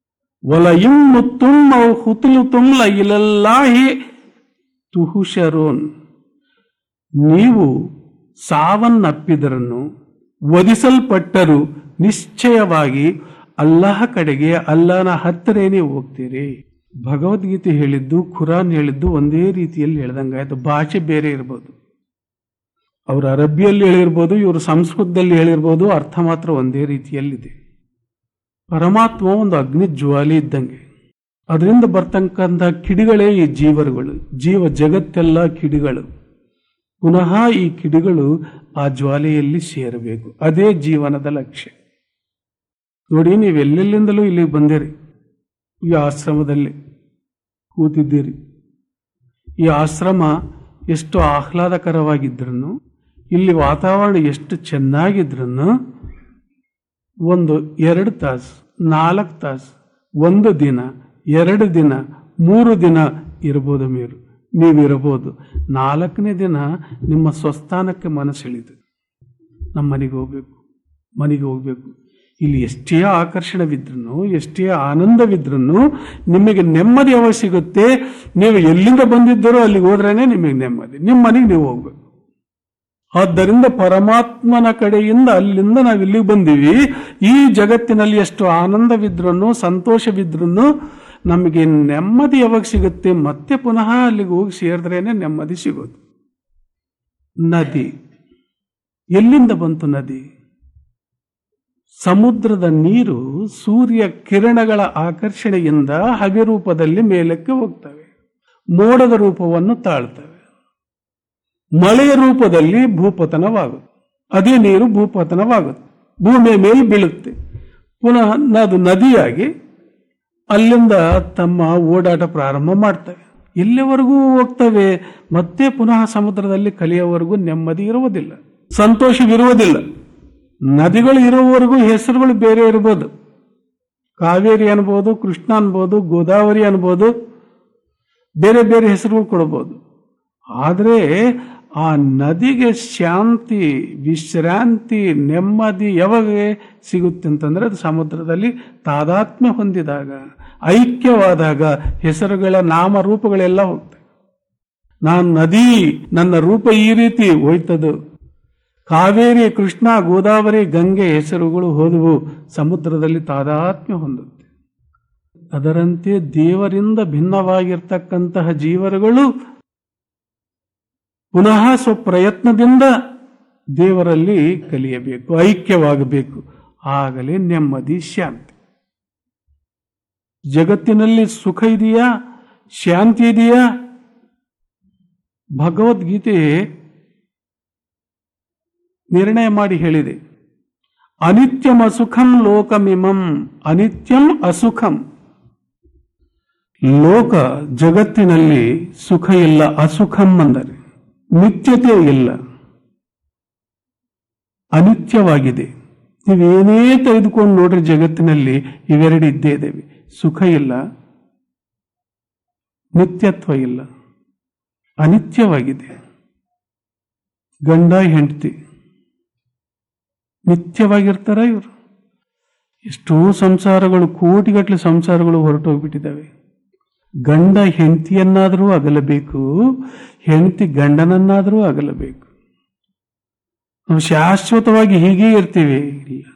ವಲಯಿಂ ಮುತ್ತುಂ ಔ ಹುತುಲುತುಂ ಲಯಿಲಲ್ಲಾಹಿ ತುಹುಶರೋನ್ ನೀವು ಸಾವನ್ನಪ್ಪಿದರನ್ನು ವಧಿಸಲ್ಪಟ್ಟರು ನಿಶ್ಚಯವಾಗಿ ಅಲ್ಲಾಹ ಕಡೆಗೆ ಅಲ್ಲನ ಹತ್ತಿರನೇ ಹೋಗ್ತೀರಿ ಭಗವದ್ಗೀತೆ ಹೇಳಿದ್ದು ಖುರಾನ್ ಹೇಳಿದ್ದು ಒಂದೇ ರೀತಿಯಲ್ಲಿ ಹೇಳ್ದಂಗಾಯ್ತು ಭಾಷೆ ಬೇರೆ ಇರ್ಬೋದು ಅವರು ಅರಬ್ಬಿಯಲ್ಲಿ ಹೇಳಿರ್ಬೋದು ಇವರು ಸಂಸ್ಕೃತದಲ್ಲಿ ಹೇಳಿರ್ಬೋದು ಅರ್ಥ ಮಾತ್ರ ಒಂದೇ ರೀತಿಯಲ್ಲಿದೆ ಪರಮಾತ್ಮ ಒಂದು ಅಗ್ನಿ ಜ್ವಾಲಿ ಇದ್ದಂಗೆ ಅದರಿಂದ ಬರ್ತಕ್ಕಂಥ ಕಿಡಿಗಳೇ ಈ ಜೀವರುಗಳು ಜೀವ ಜಗತ್ತೆಲ್ಲ ಕಿಡಿಗಳು ಪುನಃ ಈ ಕಿಡಿಗಳು ಆ ಜ್ವಾಲೆಯಲ್ಲಿ ಸೇರಬೇಕು ಅದೇ ಜೀವನದ ಲಕ್ಷ್ಯ ನೋಡಿ ನೀವು ಎಲ್ಲೆಲ್ಲಿಂದಲೂ ಇಲ್ಲಿಗೆ ಬಂದಿರಿ ಈ ಆಶ್ರಮದಲ್ಲಿ ಕೂತಿದ್ದೀರಿ ಈ ಆಶ್ರಮ ಎಷ್ಟು ಆಹ್ಲಾದಕರವಾಗಿದ್ರೂ ಇಲ್ಲಿ ವಾತಾವರಣ ಎಷ್ಟು ಚೆನ್ನಾಗಿದ್ರೂ ಒಂದು ಎರಡು ತಾಸು ನಾಲ್ಕು ತಾಸು ಒಂದು ದಿನ ಎರಡು ದಿನ ಮೂರು ದಿನ ಇರ್ಬೋದು మీరు ನೀವಿರಬಹುದು ನಾಲ್ಕನೇ ದಿನ ನಿಮ್ಮ ಸ್ವಸ್ಥಾನಕ್ಕೆ ಮನಸ್ಸಿಳಿದು ನಮ್ಮ ಮನೆಗೆ ಹೋಗ್ಬೇಕು ಮನೆಗೆ ಹೋಗ್ಬೇಕು ಇಲ್ಲಿ ಎಷ್ಟೇ ಆಕರ್ಷಣವಿದ್ರೂ ಎಷ್ಟೇ ಆನಂದವಿದ್ರೂ ನಿಮಗೆ ನೆಮ್ಮದಿ ಯಾವಾಗ ಸಿಗುತ್ತೆ ನೀವು ಎಲ್ಲಿಂದ ಬಂದಿದ್ದರೋ ಅಲ್ಲಿಗೆ ಹೋದ್ರೇನೆ ನಿಮಗೆ ನೆಮ್ಮದಿ ನಿಮ್ಮ ಮನೆಗೆ ನೀವು ಹೋಗ್ಬೇಕು ಆದ್ದರಿಂದ ಪರಮಾತ್ಮನ ಕಡೆಯಿಂದ ಅಲ್ಲಿಂದ ನಾವು ಇಲ್ಲಿಗೆ ಬಂದೀವಿ ಈ ಜಗತ್ತಿನಲ್ಲಿ ಎಷ್ಟು ಆನಂದವಿದ್ರೂ ಸಂತೋಷವಿದ್ರೂ ನಮಗೆ ನೆಮ್ಮದಿ ಯಾವಾಗ ಸಿಗುತ್ತೆ ಮತ್ತೆ ಪುನಃ ಅಲ್ಲಿಗೆ ಹೋಗಿ ಸೇರಿದ್ರೇನೆ ನೆಮ್ಮದಿ ಸಿಗೋದು ನದಿ ಎಲ್ಲಿಂದ ಬಂತು ನದಿ ಸಮುದ್ರದ ನೀರು ಸೂರ್ಯ ಕಿರಣಗಳ ಆಕರ್ಷಣೆಯಿಂದ ಹಗೆರೂಪದಲ್ಲಿ ಮೇಲಕ್ಕೆ ಹೋಗ್ತವೆ ಮೋಡದ ರೂಪವನ್ನು ತಾಳ್ತವೆ ಮಳೆಯ ರೂಪದಲ್ಲಿ ಭೂಪತನವಾಗುತ್ತೆ ಅದೇ ನೀರು ಭೂಪತನವಾಗುತ್ತೆ ಭೂಮಿಯ ಮೇಲೆ ಬೀಳುತ್ತೆ ಪುನಃ ಅದು ನದಿಯಾಗಿ ಅಲ್ಲಿಂದ ತಮ್ಮ ಓಡಾಟ ಪ್ರಾರಂಭ ಮಾಡ್ತವೆ ಎಲ್ಲಿವರೆಗೂ ಹೋಗ್ತವೆ ಮತ್ತೆ ಪುನಃ ಸಮುದ್ರದಲ್ಲಿ ಕಲಿಯವರೆಗೂ ನೆಮ್ಮದಿ ಇರುವುದಿಲ್ಲ ಸಂತೋಷವಿರುವುದಿಲ್ಲ ನದಿಗಳು ಇರುವವರೆಗೂ ಹೆಸರುಗಳು ಬೇರೆ ಇರ್ಬೋದು ಕಾವೇರಿ ಅನ್ಬೋದು ಕೃಷ್ಣ ಅನ್ಬೋದು ಗೋದಾವರಿ ಅನ್ಬೋದು ಬೇರೆ ಬೇರೆ ಹೆಸರುಗಳು ಕೊಡಬಹುದು ಆದರೆ ಆ ನದಿಗೆ ಶಾಂತಿ ವಿಶ್ರಾಂತಿ ನೆಮ್ಮದಿ ಯಾವಾಗ ಸಿಗುತ್ತೆ ಅಂತಂದ್ರೆ ಅದು ಸಮುದ್ರದಲ್ಲಿ ತಾದಾತ್ಮ್ಯ ಹೊಂದಿದಾಗ ಐಕ್ಯವಾದಾಗ ಹೆಸರುಗಳ ನಾಮರೂಪಗಳೆಲ್ಲ ಹೋಗ್ತವೆ ನಾನು ನದಿ ನನ್ನ ರೂಪ ಈ ರೀತಿ ಹೋಯ್ತದು ಕಾವೇರಿ ಕೃಷ್ಣ ಗೋದಾವರಿ ಗಂಗೆ ಹೆಸರುಗಳು ಹೋದವು ಸಮುದ್ರದಲ್ಲಿ ತಾದಾತ್ಮ್ಯ ಹೊಂದುತ್ತೆ ಅದರಂತೆ ದೇವರಿಂದ ಭಿನ್ನವಾಗಿರ್ತಕ್ಕಂತಹ ಜೀವರುಗಳು ಪುನಃ ಸ್ವಪ್ರಯತ್ನದಿಂದ ದೇವರಲ್ಲಿ ಕಲಿಯಬೇಕು ಐಕ್ಯವಾಗಬೇಕು ಆಗಲೇ ನೆಮ್ಮದಿ ಶಾಂತಿ ಜಗತ್ತಿನಲ್ಲಿ ಸುಖ ಇದೆಯಾ ಶಾಂತಿ ಇದೆಯಾ ಭಗವದ್ಗೀತೆ ನಿರ್ಣಯ ಮಾಡಿ ಹೇಳಿದೆ ಅನಿತ್ಯಂ ಅಸುಖಂ ಲೋಕಮಿಮಂ ಅನಿತ್ಯಂ ಅಸುಖಂ ಲೋಕ ಜಗತ್ತಿನಲ್ಲಿ ಸುಖ ಇಲ್ಲ ಅಸುಖಂ ಅಂದರೆ ನಿತ್ಯತೆ ಇಲ್ಲ ಅನಿತ್ಯವಾಗಿದೆ ನೀವೇನೇ ತೆಗೆದುಕೊಂಡು ನೋಡ್ರಿ ಜಗತ್ತಿನಲ್ಲಿ ಇವೆರಡು ಇದ್ದೇ ಇದ್ದೇವೆ ಸುಖ ಇಲ್ಲ ನಿತ್ಯತ್ವ ಇಲ್ಲ ಅನಿತ್ಯವಾಗಿದೆ ಗಂಡ ಹೆಂಡತಿ ನಿತ್ಯವಾಗಿರ್ತಾರ ಇವರು ಎಷ್ಟೋ ಸಂಸಾರಗಳು ಕೋಟಿಗಟ್ಟಲೆ ಸಂಸಾರಗಳು ಹೊರಟೋಗ್ಬಿಟ್ಟಿದ್ದಾವೆ ಗಂಡ ಹೆಂಡತಿಯನ್ನಾದರೂ ಅಗಲಬೇಕು ಹೆಂಡತಿ ಗಂಡನನ್ನಾದರೂ ಅಗಲಬೇಕು ನಾವು ಶಾಶ್ವತವಾಗಿ ಹೀಗೆ ಇರ್ತೀವಿ ಇಲ್ಲ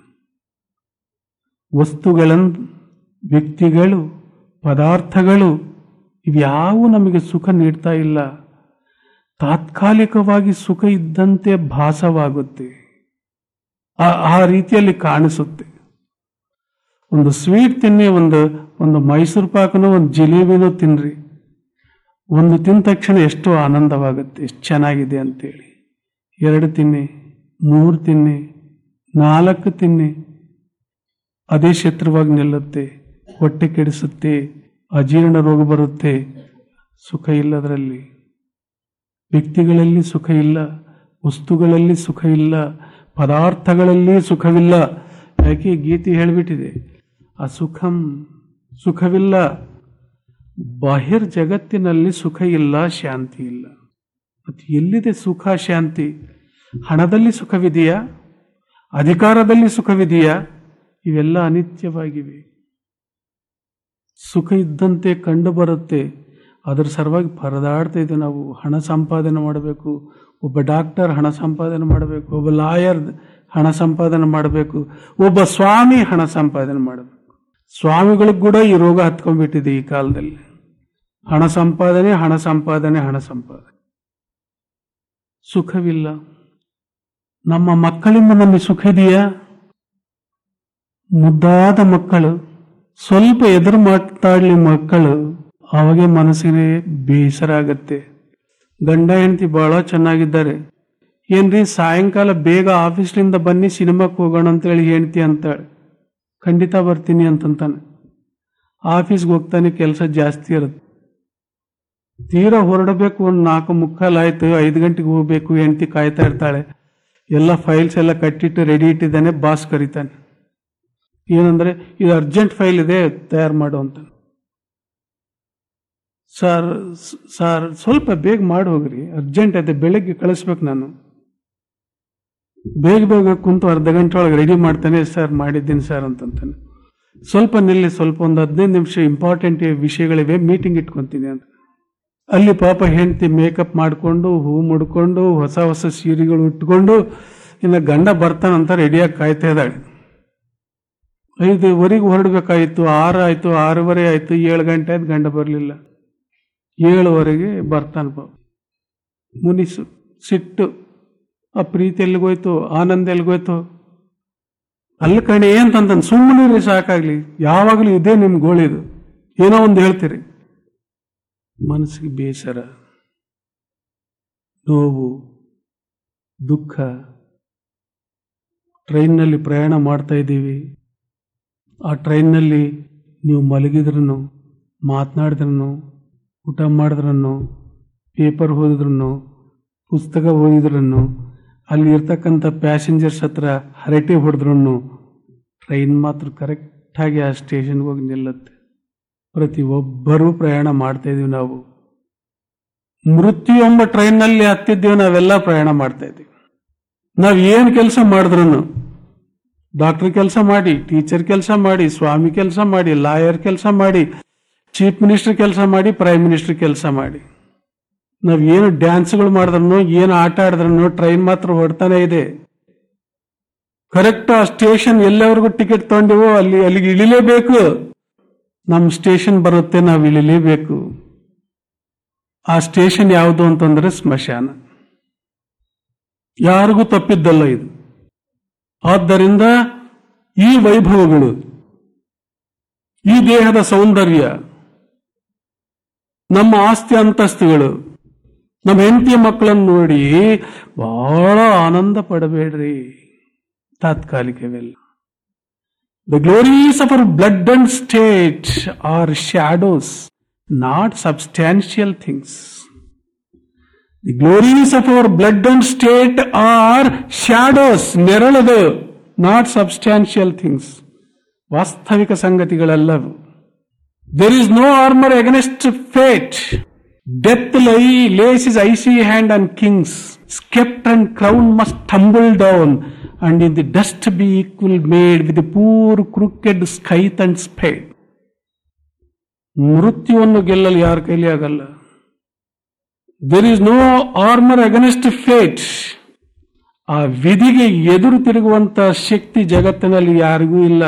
ವಸ್ತುಗಳನ್ನು ವ್ಯಕ್ತಿಗಳು ಪದಾರ್ಥಗಳು ಇವ್ಯಾವು ನಮಗೆ ಸುಖ ನೀಡ್ತಾ ಇಲ್ಲ ತಾತ್ಕಾಲಿಕವಾಗಿ ಸುಖ ಇದ್ದಂತೆ ಭಾಸವಾಗುತ್ತೆ ಆ- ಆ ರೀತಿಯಲ್ಲಿ ಕಾಣಿಸುತ್ತೆ ಒಂದು ಸ್ವೀಟ್ ತಿನ್ನಿ ಒಂದು ಒಂದು ಮೈಸೂರು ಪಾಕನೋ ಒಂದು ಜಿಲೇಬಿನೋ ತಿನ್ರಿ ಒಂದು ತಿಂದ ತಕ್ಷಣ ಎಷ್ಟು ಆನಂದವಾಗುತ್ತೆ ಎಷ್ಟು ಚೆನ್ನಾಗಿದೆ ಅಂತೇಳಿ ಎರಡು ತಿನ್ನಿ ಮೂರು ತಿನ್ನಿ ನಾಲ್ಕು ತಿನ್ನಿ ಅದೇ ಶತ್ರುವಾಗಿ ನಿಲ್ಲುತ್ತೆ ಹೊಟ್ಟೆ ಕೆಡಿಸುತ್ತೆ ಅಜೀರ್ಣ ರೋಗ ಬರುತ್ತೆ ಸುಖ ಇಲ್ಲದರಲ್ಲಿ ವ್ಯಕ್ತಿಗಳಲ್ಲಿ ಸುಖ ಇಲ್ಲ ವಸ್ತುಗಳಲ್ಲಿ ಸುಖ ಇಲ್ಲ ಪದಾರ್ಥಗಳಲ್ಲಿ ಸುಖವಿಲ್ಲ ಯಾಕೆ ಗೀತೆ ಹೇಳಿಬಿಟ್ಟಿದೆ ಅಸುಖಂ ಸುಖವಿಲ್ಲ ಬಾಹಿರ್ ಜಗತ್ತಿನಲ್ಲಿ ಸುಖ ಇಲ್ಲ ಶಾಂತಿ ಇಲ್ಲ ಮತ್ತೆ ಎಲ್ಲಿದೆ ಸುಖ ಶಾಂತಿ ಹಣದಲ್ಲಿ ಸುಖವಿದೆಯಾ ಅಧಿಕಾರದಲ್ಲಿ ಸುಖವಿದೆಯಾ ಇವೆಲ್ಲ ಅನಿತ್ಯವಾಗಿವೆ ಸುಖ ಇದ್ದಂತೆ ಕಂಡು ಬರುತ್ತೆ ಅದರ ಸಲುವಾಗಿ ಪರದಾಡ್ತಾ ಇದ್ದೀವಿ ನಾವು ಹಣ ಸಂಪಾದನೆ ಮಾಡಬೇಕು ಒಬ್ಬ ಡಾಕ್ಟರ್ ಹಣ ಸಂಪಾದನೆ ಮಾಡಬೇಕು ಒಬ್ಬ ಲಾಯರ್ ಹಣ ಸಂಪಾದನೆ ಮಾಡಬೇಕು ಒಬ್ಬ ಸ್ವಾಮಿ ಹಣ ಸಂಪಾದನೆ ಮಾಡಬೇಕು ಸ್ವಾಮಿಗಳಿಗೆ ಕೂಡ ಈ ರೋಗ ಹತ್ಕೊಂಡ್ಬಿಟ್ಟಿದೆ ಈ ಕಾಲದಲ್ಲಿ ಹಣ ಸಂಪಾದನೆ ಹಣ ಸಂಪಾದನೆ ಹಣ ಸಂಪಾದನೆ ಸುಖವಿಲ್ಲ ನಮ್ಮ ಮಕ್ಕಳಿಂದ ನಮಗೆ ಸುಖ ಇದೆಯಾ ಮುದ್ದಾದ ಮಕ್ಕಳು ಸ್ವಲ್ಪ ಎದುರು ಮಾತಾಡ್ಲಿ ಮಕ್ಕಳು ಅವಾಗೆ ಮನಸ್ಸಿಗೆ ಬೇಸರ ಆಗತ್ತೆ ಗಂಡ ಹೆಂಡತಿ ಬಹಳ ಚೆನ್ನಾಗಿದ್ದಾರೆ ಏನ್ರಿ ಸಾಯಂಕಾಲ ಬೇಗ ಆಫೀಸ್ನಿಂದ ಬನ್ನಿ ಸಿನಿಮಾಕ್ಕೆ ಹೋಗೋಣ ಅಂತೇಳಿ ಹೆಂಡತಿ ಅಂತಾಳೆ ಖಂಡಿತ ಬರ್ತೀನಿ ಅಂತಂತಾನೆ ಆಫೀಸ್ಗೆ ಹೋಗ್ತಾನೆ ಕೆಲಸ ಜಾಸ್ತಿ ಇರುತ್ತೆ ತೀರಾ ಹೊರಡಬೇಕು ಒಂದು ನಾಲ್ಕು ಮುಕ್ಕಾಲಾಯ್ತು ಐದು ಗಂಟೆಗೆ ಹೋಗ್ಬೇಕು ಹೆಂಡತಿ ಕಾಯ್ತಾ ಇರ್ತಾಳೆ ಎಲ್ಲ ಫೈಲ್ಸ್ ಎಲ್ಲ ಕಟ್ಟಿಟ್ಟು ರೆಡಿ ಇಟ್ಟಿದ್ದಾನೆ ಬಾಸ್ ಕರೀತಾನೆ ಏನಂದ್ರೆ ಇದು ಅರ್ಜೆಂಟ್ ಫೈಲ್ ಇದೆ ತಯಾರು ಮಾಡು ಅಂತ ಸರ್ ಸರ್ ಸ್ವಲ್ಪ ಬೇಗ ಮಾಡಿ ಹೋಗ್ರಿ ಅರ್ಜೆಂಟ್ ಇದೆ ಬೆಳಗ್ಗೆ ಕಳಿಸ್ಬೇಕು ನಾನು ಬೇಗ ಬೇಗ ಕುಂತು ಅರ್ಧ ಗಂಟೆ ಒಳಗೆ ರೆಡಿ ಮಾಡ್ತಾನೆ ಸರ್ ಮಾಡಿದ್ದೀನಿ ಸರ್ ಅಂತಂತಾನೆ ಸ್ವಲ್ಪ ನಿಲ್ಲಿ ಸ್ವಲ್ಪ ಒಂದು ಹದಿನೈದು ನಿಮಿಷ ಇಂಪಾರ್ಟೆಂಟ್ ವಿಷಯಗಳಿವೆ ಮೀಟಿಂಗ್ ಇಟ್ಕೊಂತೀನಿ ಅಂತ ಅಲ್ಲಿ ಪಾಪ ಹೆಂಡತಿ ಮೇಕಪ್ ಮಾಡಿಕೊಂಡು ಹೂ ಮುಡ್ಕೊಂಡು ಹೊಸ ಹೊಸ ಸೀರೆಗಳು ಉಟ್ಕೊಂಡು ಇನ್ನು ಗಂಡ ಬರ್ತಾನಂತ ರೆಡಿಯಾಗಿ ಕಾಯ್ತಾ ಇದ್ದಾಳೆ ಐದುವರೆಗೆ ಹೊರಡ್ಬೇಕಾಯ್ತು ಆರು ಆಯ್ತು ಆರೂವರೆ ಆಯ್ತು ಏಳು ಗಂಟೆ ಆಯ್ತು ಗಂಡ ಬರಲಿಲ್ಲ ಏಳುವರೆಗೆ ಬರ್ತಾನೆ ಪಾಪ ಮುನಿಸು ಸಿಟ್ಟು ಆ ಪ್ರೀತಿ ಎಲ್ಲಿಗೋಯ್ತು ಆನಂದ ಎಲ್ಲಿಗೋಯ್ತು ಅಲ್ಲಿ ಕಣೆ ಅಂತಂತಾನೆ ಸುಮ್ಮನೆ ಸಾಕಾಗ್ಲಿ ಯಾವಾಗಲೂ ಇದೇ ನಿಮ್ ಗೋಳಿದು ಏನೋ ಒಂದು ಹೇಳ್ತೀರಿ ಮನಸ್ಸಿಗೆ ಬೇಸರ ನೋವು ದುಃಖ ಟ್ರೈನ್ನಲ್ಲಿ ಪ್ರಯಾಣ ಮಾಡ್ತಾ ಇದ್ದೀವಿ ಆ ಟ್ರೈನ್ನಲ್ಲಿ ನೀವು ಮಲಗಿದ್ರೂ ಮಾತನಾಡಿದ್ರೂ ಊಟ ಮಾಡಿದ್ರೂ ಪೇಪರ್ ಓದಿದ್ರೂ ಪುಸ್ತಕ ಓದಿದ್ರೂ ಅಲ್ಲಿ ಇರ್ತಕ್ಕಂಥ ಪ್ಯಾಸೆಂಜರ್ಸ್ ಹತ್ರ ಹರಟೆ ಹೊಡೆದ್ರೂ ಟ್ರೈನ್ ಮಾತ್ರ ಕರೆಕ್ಟಾಗಿ ಆ ಸ್ಟೇಷನ್ಗೆ ಹೋಗಿ ನಿಲ್ಲುತ್ತೆ ಪ್ರತಿ ಒಬ್ಬರೂ ಪ್ರಯಾಣ ಮಾಡ್ತಾ ಇದೀವಿ ನಾವು ಮೃತ್ಯು ಎಂಬ ಟ್ರೈನ್ನಲ್ಲಿ ಹತ್ತಿದ್ದೀವಿ ನಾವೆಲ್ಲ ಪ್ರಯಾಣ ಮಾಡ್ತಾ ಇದ್ದೀವಿ ನಾವು ಏನು ಕೆಲಸ ಮಾಡಿದ್ರು ಡಾಕ್ಟರ್ ಕೆಲಸ ಮಾಡಿ ಟೀಚರ್ ಕೆಲಸ ಮಾಡಿ ಸ್ವಾಮಿ ಕೆಲಸ ಮಾಡಿ ಲಾಯರ್ ಕೆಲಸ ಮಾಡಿ ಚೀಫ್ ಮಿನಿಸ್ಟರ್ ಕೆಲಸ ಮಾಡಿ ಪ್ರೈಮ್ ಮಿನಿಸ್ಟರ್ ಕೆಲಸ ಮಾಡಿ ನಾವ್ ಏನು ಡ್ಯಾನ್ಸ್ಗಳು ಮಾಡಿದ್ರು ಏನು ಆಟ ಆಡಿದ್ರು ಟ್ರೈನ್ ಮಾತ್ರ ಹೊಡ್ತಾನೆ ಇದೆ ಕರೆಕ್ಟ್ ಆ ಸ್ಟೇಷನ್ ಎಲ್ಲವರೆಗೂ ಟಿಕೆಟ್ ತಗೊಂಡಿವೋ ಅಲ್ಲಿ ಅಲ್ಲಿಗೆ ಇಳಿಲೇಬೇಕು ನಮ್ಮ ಸ್ಟೇಷನ್ ಬರುತ್ತೆ ನಾವು ಇಳಿಲೇಬೇಕು ಆ ಸ್ಟೇಷನ್ ಯಾವುದು ಅಂತಂದ್ರೆ ಸ್ಮಶಾನ ಯಾರಿಗೂ ತಪ್ಪಿದ್ದಲ್ಲ ಇದು ಆದ್ದರಿಂದ ಈ ವೈಭವಗಳು ಈ ದೇಹದ ಸೌಂದರ್ಯ ನಮ್ಮ ಆಸ್ತಿ ಅಂತಸ್ತುಗಳು ನಮ್ಮ ಹೆಂಡತಿಯ ಮಕ್ಕಳನ್ನು ನೋಡಿ ಬಹಳ ಆನಂದ ಪಡಬೇಡ್ರಿ ತಾತ್ಕಾಲಿಕವೆಲ್ಲ the glories of our blood and state are shadows not substantial things the glories of our blood and state are shadows ನೆರಳದು ನಾಟ್ ಸಬ್ಸ್ಟ್ಯಾನ್ಷಿಯಲ್ ಥಿಂಗ್ಸ್ ವಾಸ್ತವಿಕ ಸಂಗತಿಗಳಲ್ಲವು there is no armour against fate death lie lays his icy hand and kings sceptre and crown must tumble down and in the dust be equal made with poor crooked scythe and spade ಮೃತ್ಯುವನ್ನು ಗೆಲ್ಲಲು ಯಾರ ಕೈಲಿ ಆಗಲ್ಲ there is no armour against fate ಆ ವಿಧಿಗೆ ಎದುರು ತಿರುಗುವಂತ ಶಕ್ತಿ ಜಗತ್ತಿನಲ್ಲಿ ಯಾರಿಗೂ ಇಲ್ಲ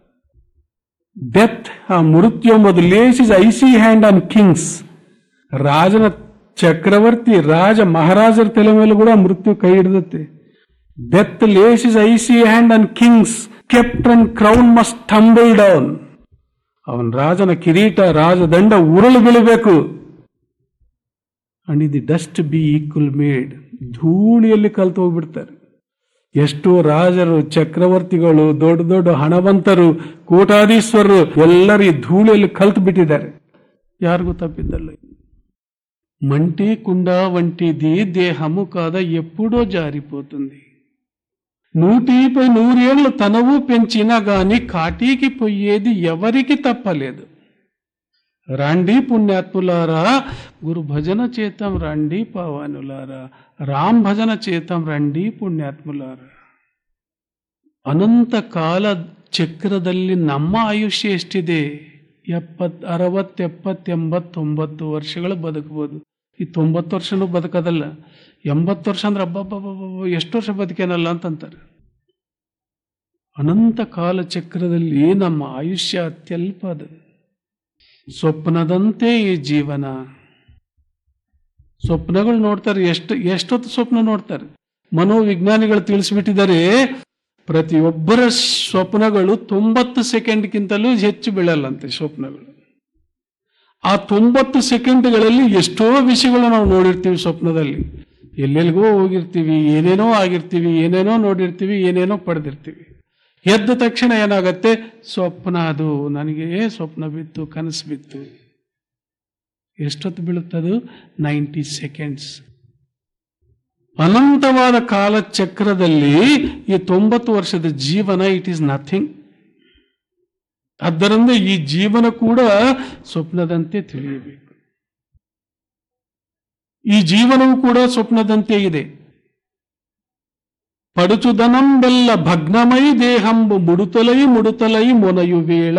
ಡೆತ್ ಆ ಮೃತ್ಯು ಎಂಬುದು lays his icy hand on kings ರಾಜನ ಚಕ್ರವರ್ತಿ ರಾಜ ಮಹಾರಾಜರ ತಲೆ ಮೇಲೆ ಕೂಡ ಮೃತ್ಯು ಕೈ ಹಿಡಿದುತ್ತೆ death lays his icy hand on kings sceptre and crown must tumble down ಅವನ್ ರಾಜನ ಕಿರೀಟ ರಾಜದಂಡ ಉರುಳು ಬೀಳಬೇಕು and the dust be equal made ಧೂಳಿಯಲ್ಲಿ ಕಲ್ತು ಹೋಗ್ಬಿಡ್ತಾರೆ ಎಷ್ಟೋ ರಾಜರು ಚಕ್ರವರ್ತಿಗಳು ದೊಡ್ಡ ದೊಡ್ಡ ಹಣವಂತರು ಕೋಟಾಧೀಶ್ವರರು ಎಲ್ಲರೂ ಈ ಧೂಳಿಯಲ್ಲಿ ಕಲ್ತು ಬಿಟ್ಟಿದ್ದಾರೆ ಯಾರಿಗೂ తప్పిద్దಲ್ಲ మంటి కుండ వంటిది దేహము కాద ఎప్పుడో జారిపోతుంది నూటిపై నూరేళ్లు తనవు పెంచినా గాని కాటికి పోయేది ఎవరికి తప్పలేదు రండి పుణ్యాత్ములారా గురు భజన చేతం రండి పావానులారా రామ్ భజన చేతం రండి ಪುಣ್ಯಾತ್ಮುಲಾರ ಅನಂತ ಕಾಲ ಚಕ್ರದಲ್ಲಿ ನಮ್ಮ ಆಯುಷ್ಯ ಎಷ್ಟಿದೆ ಎಪ್ಪತ್ ಅರವತ್ತು ಎಪ್ಪತ್ತು ಎಂಬತ್ತು ತೊಂಬತ್ತು ವರ್ಷಗಳು ಬದುಕಬಹುದು ಈ ತೊಂಬತ್ತು ವರ್ಷನೂ ಬದುಕೋದಲ್ಲ ಎಂಬತ್ತು ವರ್ಷ ಅಂದ್ರೆ ಅಬ್ಬಬ್ಬಬ್ಬ ಎಷ್ಟು ವರ್ಷ ಬದುಕೇನಲ್ಲ ಅಂತಂತಾರೆ ಅನಂತ ಕಾಲ ಚಕ್ರದಲ್ಲಿ ನಮ್ಮ ಆಯುಷ್ಯ ಅತ್ಯಲ್ಪ ಅದು ಸ್ವಪ್ನದಂತೆ ಈ ಜೀವನ ಸ್ವಪ್ನಗಳು ನೋಡ್ತಾರೆ ಎಷ್ಟು ಎಷ್ಟೊತ್ತು ಸ್ವಪ್ನ ನೋಡ್ತಾರೆ ಮನೋವಿಜ್ಞಾನಿಗಳು ತಿಳಿಸ್ಬಿಟ್ಟಿದ್ದಾರೆ ಪ್ರತಿಯೊಬ್ಬರ ಸ್ವಪ್ನಗಳು ತೊಂಬತ್ತು ಸೆಕೆಂಡ್ಗಿಂತಲೂ ಹೆಚ್ಚು ಬೀಳಲ್ಲಂತೆ ಸ್ವಪ್ನಗಳು ಆ ತೊಂಬತ್ತು ಸೆಕೆಂಡ್ಗಳಲ್ಲಿ ಎಷ್ಟೋ ವಿಷಯಗಳು ನಾವು ನೋಡಿರ್ತೀವಿ ಸ್ವಪ್ನದಲ್ಲಿ ಎಲ್ಲೆಲ್ಲಿಗೋ ಹೋಗಿರ್ತೀವಿ ಏನೇನೋ ಆಗಿರ್ತೀವಿ ಏನೇನೋ ನೋಡಿರ್ತೀವಿ ಏನೇನೋ ಪಡೆದಿರ್ತೀವಿ ಎದ್ದ ತಕ್ಷಣ ಏನಾಗತ್ತೆ ಸ್ವಪ್ನ ಅದು ನನಗೆ ಸ್ವಪ್ನ ಬಿತ್ತು ಕನಸು ಬಿತ್ತು ಎಷ್ಟೊತ್ತು ಬೀಳುತ್ತದು ನೈಂಟಿ ಸೆಕೆಂಡ್ಸ್ ಅನಂತವಾದ ಕಾಲಚಕ್ರದಲ್ಲಿ ಈ ತೊಂಬತ್ತು ವರ್ಷದ ಜೀವನ ಇಟ್ ಈಸ್ ನಥಿಂಗ್ ಆದ್ದರಿಂದ ಈ ಜೀವನ ಕೂಡ ಸ್ವಪ್ನದಂತೆ ತಿಳಿಯಬೇಕು ಈ ಜೀವನವು ಕೂಡ ಸ್ವಪ್ನದಂತೆ ಇದೆ ಪಡುಚುದನಂಬೆಲ್ಲ ಭಗ್ನಮೈ ದೇಹಂಬು ಮುಡುತಲೈ ಮುಡುತಲೈ ಮೊನಯು ವೇಳ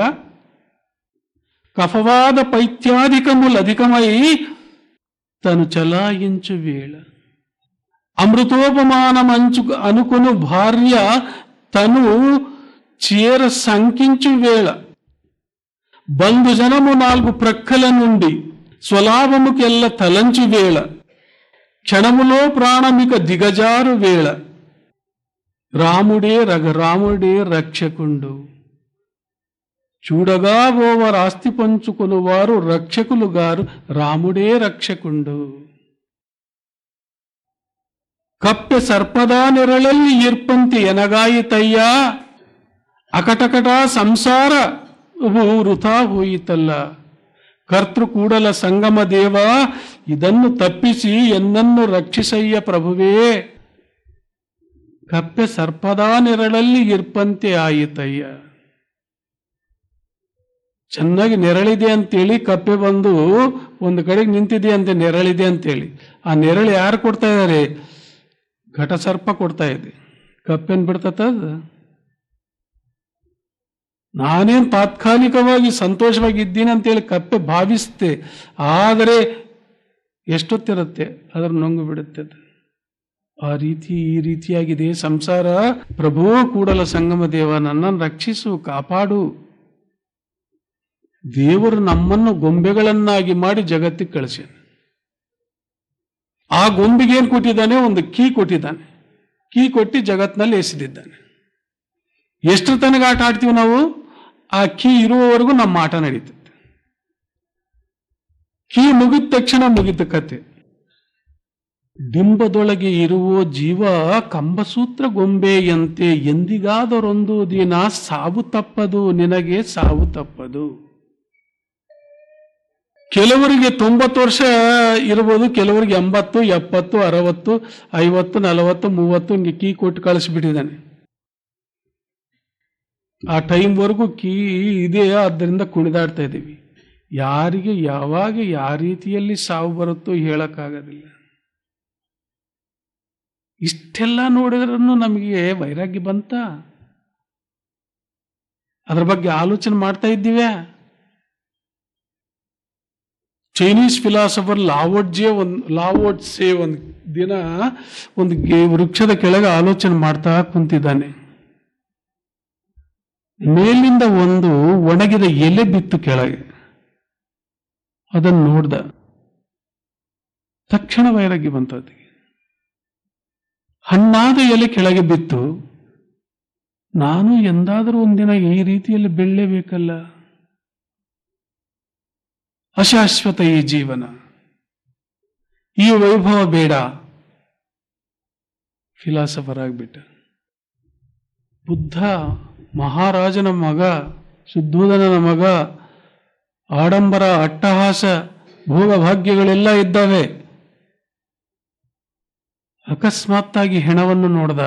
ಕಫವಾದ ಪೈತ್ಯಾಧಿಕಮುಲಧಿಕಮೈ తను చలాయించు వేళ అమృతోపమానమంచు అనుకును భార్య తను చీర సంకించు వేళ బంధుజనము నాలుగు ప్రక్కల నుండి స్వలాభముకెల్ల తలంచు వేళ క్షణములో ప్రాణమిక దిగజారు వేళ రాముడే రగ రాముడే రక్షకుండు చూడగా ఓవర్ ఆస్తి పంచుకుని వారు రక్షకులు గారు రాముడే రక్షకుండు ಕಪ್ಪೆ ಸರ್ಪದ ನೆರಳಲ್ಲಿ ಇರ್ಪಂತಿ ಎನಗಾಯಿತಯ್ಯ ಅಕಟಕಟ ಸಂಸಾರ ವೃಥಾ ಹೋಯಿತಲ್ಲ ಕರ್ತೃ ಕೂಡಲ ಸಂಗಮ ದೇವ ಇದನ್ನು ತಪ್ಪಿಸಿ ಎನ್ನನ್ನು ರಕ್ಷಿಸಯ್ಯ ಪ್ರಭುವೇ ಕಪ್ಪೆ ಸರ್ಪದ ನೆರಳಲ್ಲಿ ಇರ್ಪಂತೆ ಆಯಿತಯ್ಯ ಚೆನ್ನಾಗಿ ನೆರಳಿದೆ ಅಂತೇಳಿ ಕಪ್ಪೆ ಬಂದು ಒಂದು ಕಡೆಗೆ ನಿಂತಿದೆ ಅಂತ ನೆರಳಿದೆ ಅಂತೇಳಿ ಆ ನೆರಳು ಯಾರು ಕೊಡ್ತಾ ಇದ್ದಾರೆ ಘಟಸರ್ಪ ಕೊಡ್ತಾ ಇದೆ ಕಪ್ಪೆನ್ ಬಿಡ್ತದ ನಾನೇನ್ ತಾತ್ಕಾಲಿಕವಾಗಿ ಸಂತೋಷವಾಗಿ ಇದ್ದೀನಿ ಅಂತೇಳಿ ಕಪ್ಪೆ ಭಾವಿಸುತ್ತೆ ಆದರೆ ಎಷ್ಟೊತ್ತಿರುತ್ತೆ ಅದರ ನೊಂಗು ಬಿಡುತ್ತೆ ಅದು. ಆ ರೀತಿ ಈ ರೀತಿಯಾಗಿದೆ ಸಂಸಾರ ಪ್ರಭು ಕೂಡಲ ಸಂಗಮ ದೇವ ನನ್ನನ್ನು ರಕ್ಷಿಸು ಕಾಪಾಡು ದೇವರು ನಮ್ಮನ್ನು ಗೊಂಬೆಗಳನ್ನಾಗಿ ಮಾಡಿ ಜಗತ್ತಿಗೆ ಕಳಿಸಿ ಆ ಗೊಂಬೆಗೆ ಏನ್ ಕೊಟ್ಟಿದ್ದಾನೆ ಒಂದು ಕೀ ಕೊಟ್ಟಿದ್ದಾನೆ ಕೀ ಕೊಟ್ಟು ಜಗತ್ತಿನಲ್ಲಿ ಎಸೆದಿದ್ದಾನೆ ಎಷ್ಟು ತನಕ ಆಟ ಆಡ್ತೀವಿ ನಾವು ಆ ಕೀ ಇರುವವರೆಗೂ ನಮ್ಮ ಆಟ ನಡೀತದೆ ಕೀ ಮುಗಿದ ತಕ್ಷಣ ಮುಗಿದ ಕತೆ ಡಿಂಬದೊಳಗೆ ಇರುವ ಜೀವ ಕಂಬಸೂತ್ರ ಗೊಂಬೆಯಂತೆ ಎಂದಿಗಾದರೊಂದು ದಿನ ಸಾವು ತಪ್ಪದು ನಿನಗೆ ಸಾವು ತಪ್ಪದು ಕೆಲವರಿಗೆ ತೊಂಬತ್ತು ವರ್ಷ ಇರ್ಬೋದು ಕೆಲವರಿಗೆ ಎಂಬತ್ತು ಎಪ್ಪತ್ತು ಅರವತ್ತು ಐವತ್ತು ನಲವತ್ತು ಮೂವತ್ತು ಹಿಂಗೆ ಕೀ ಕೊಟ್ಟು ಕಳಿಸ್ಬಿಟ್ಟಿದ್ದಾನೆ ಆ ಟೈಮ್ವರೆಗೂ ಕೀ ಇದೆ ಆದ್ದರಿಂದ ಕುಣಿದಾಡ್ತಾ ಇದ್ದೀವಿ ಯಾರಿಗೆ ಯಾವಾಗ ಯಾವ ರೀತಿಯಲ್ಲಿ ಸಾವು ಬರುತ್ತೋ ಹೇಳಕ್ಕಾಗೋದಿಲ್ಲ ಇಷ್ಟೆಲ್ಲ ನೋಡಿದ್ರೂ ನಮಗೆ ವೈರಾಗ್ಯ ಬಂತ ಅದ್ರ ಬಗ್ಗೆ ಆಲೋಚನೆ ಮಾಡ್ತಾ ಇದ್ದೀವ್ಯಾ ಚೈನೀಸ್ ಫಿಲಾಸಫರ್ ಲಾವೋಡ್ಜೆ ಒಂದು ಲಾವೋಡ್ಸೆ ಒಂದು ದಿನ ಒಂದು ಗೆ- ವೃಕ್ಷದ ಕೆಳಗೆ ಆಲೋಚನೆ ಮಾಡ್ತಾ ಕುಂತಿದ್ದಾನೆ ಮೇಲಿಂದ ಒಂದು ಒಣಗಿದ ಎಲೆ ಬಿತ್ತು ಕೆಳಗೆ ಅದನ್ನು ನೋಡ್ದ ತಕ್ಷಣ ವೈರಾಗ್ಯ ಬಂತು ಅದಕ್ಕೆ ಹಣ್ಣಾದ ಎಲೆ ಕೆಳಗೆ ಬಿತ್ತು ನಾನು ಎಂದಾದರೂ ಒಂದಿನ ಈ ರೀತಿಯಲ್ಲಿ ಬೆಳ್ಳೇಬೇಕಲ್ಲ ಅಶಾಶ್ವತ ಈ ಜೀವನ ಈ ವೈಭವ ಬೇಡ ಫಿಲಾಸಫರ್ ಆಗ್ಬಿಟ್ಟ ಬುದ್ಧ ಮಹಾರಾಜನ ಮಗ ಶುದ್ಧೋಧನನ ಮಗ ಆಡಂಬರ ಅಟ್ಟಹಾಸ ಭೋಗಭಾಗ್ಯಗಳೆಲ್ಲ ಇದ್ದಾವೆ ಅಕಸ್ಮಾತ್ತಾಗಿ ಹೆಣವನ್ನು ನೋಡ್ದ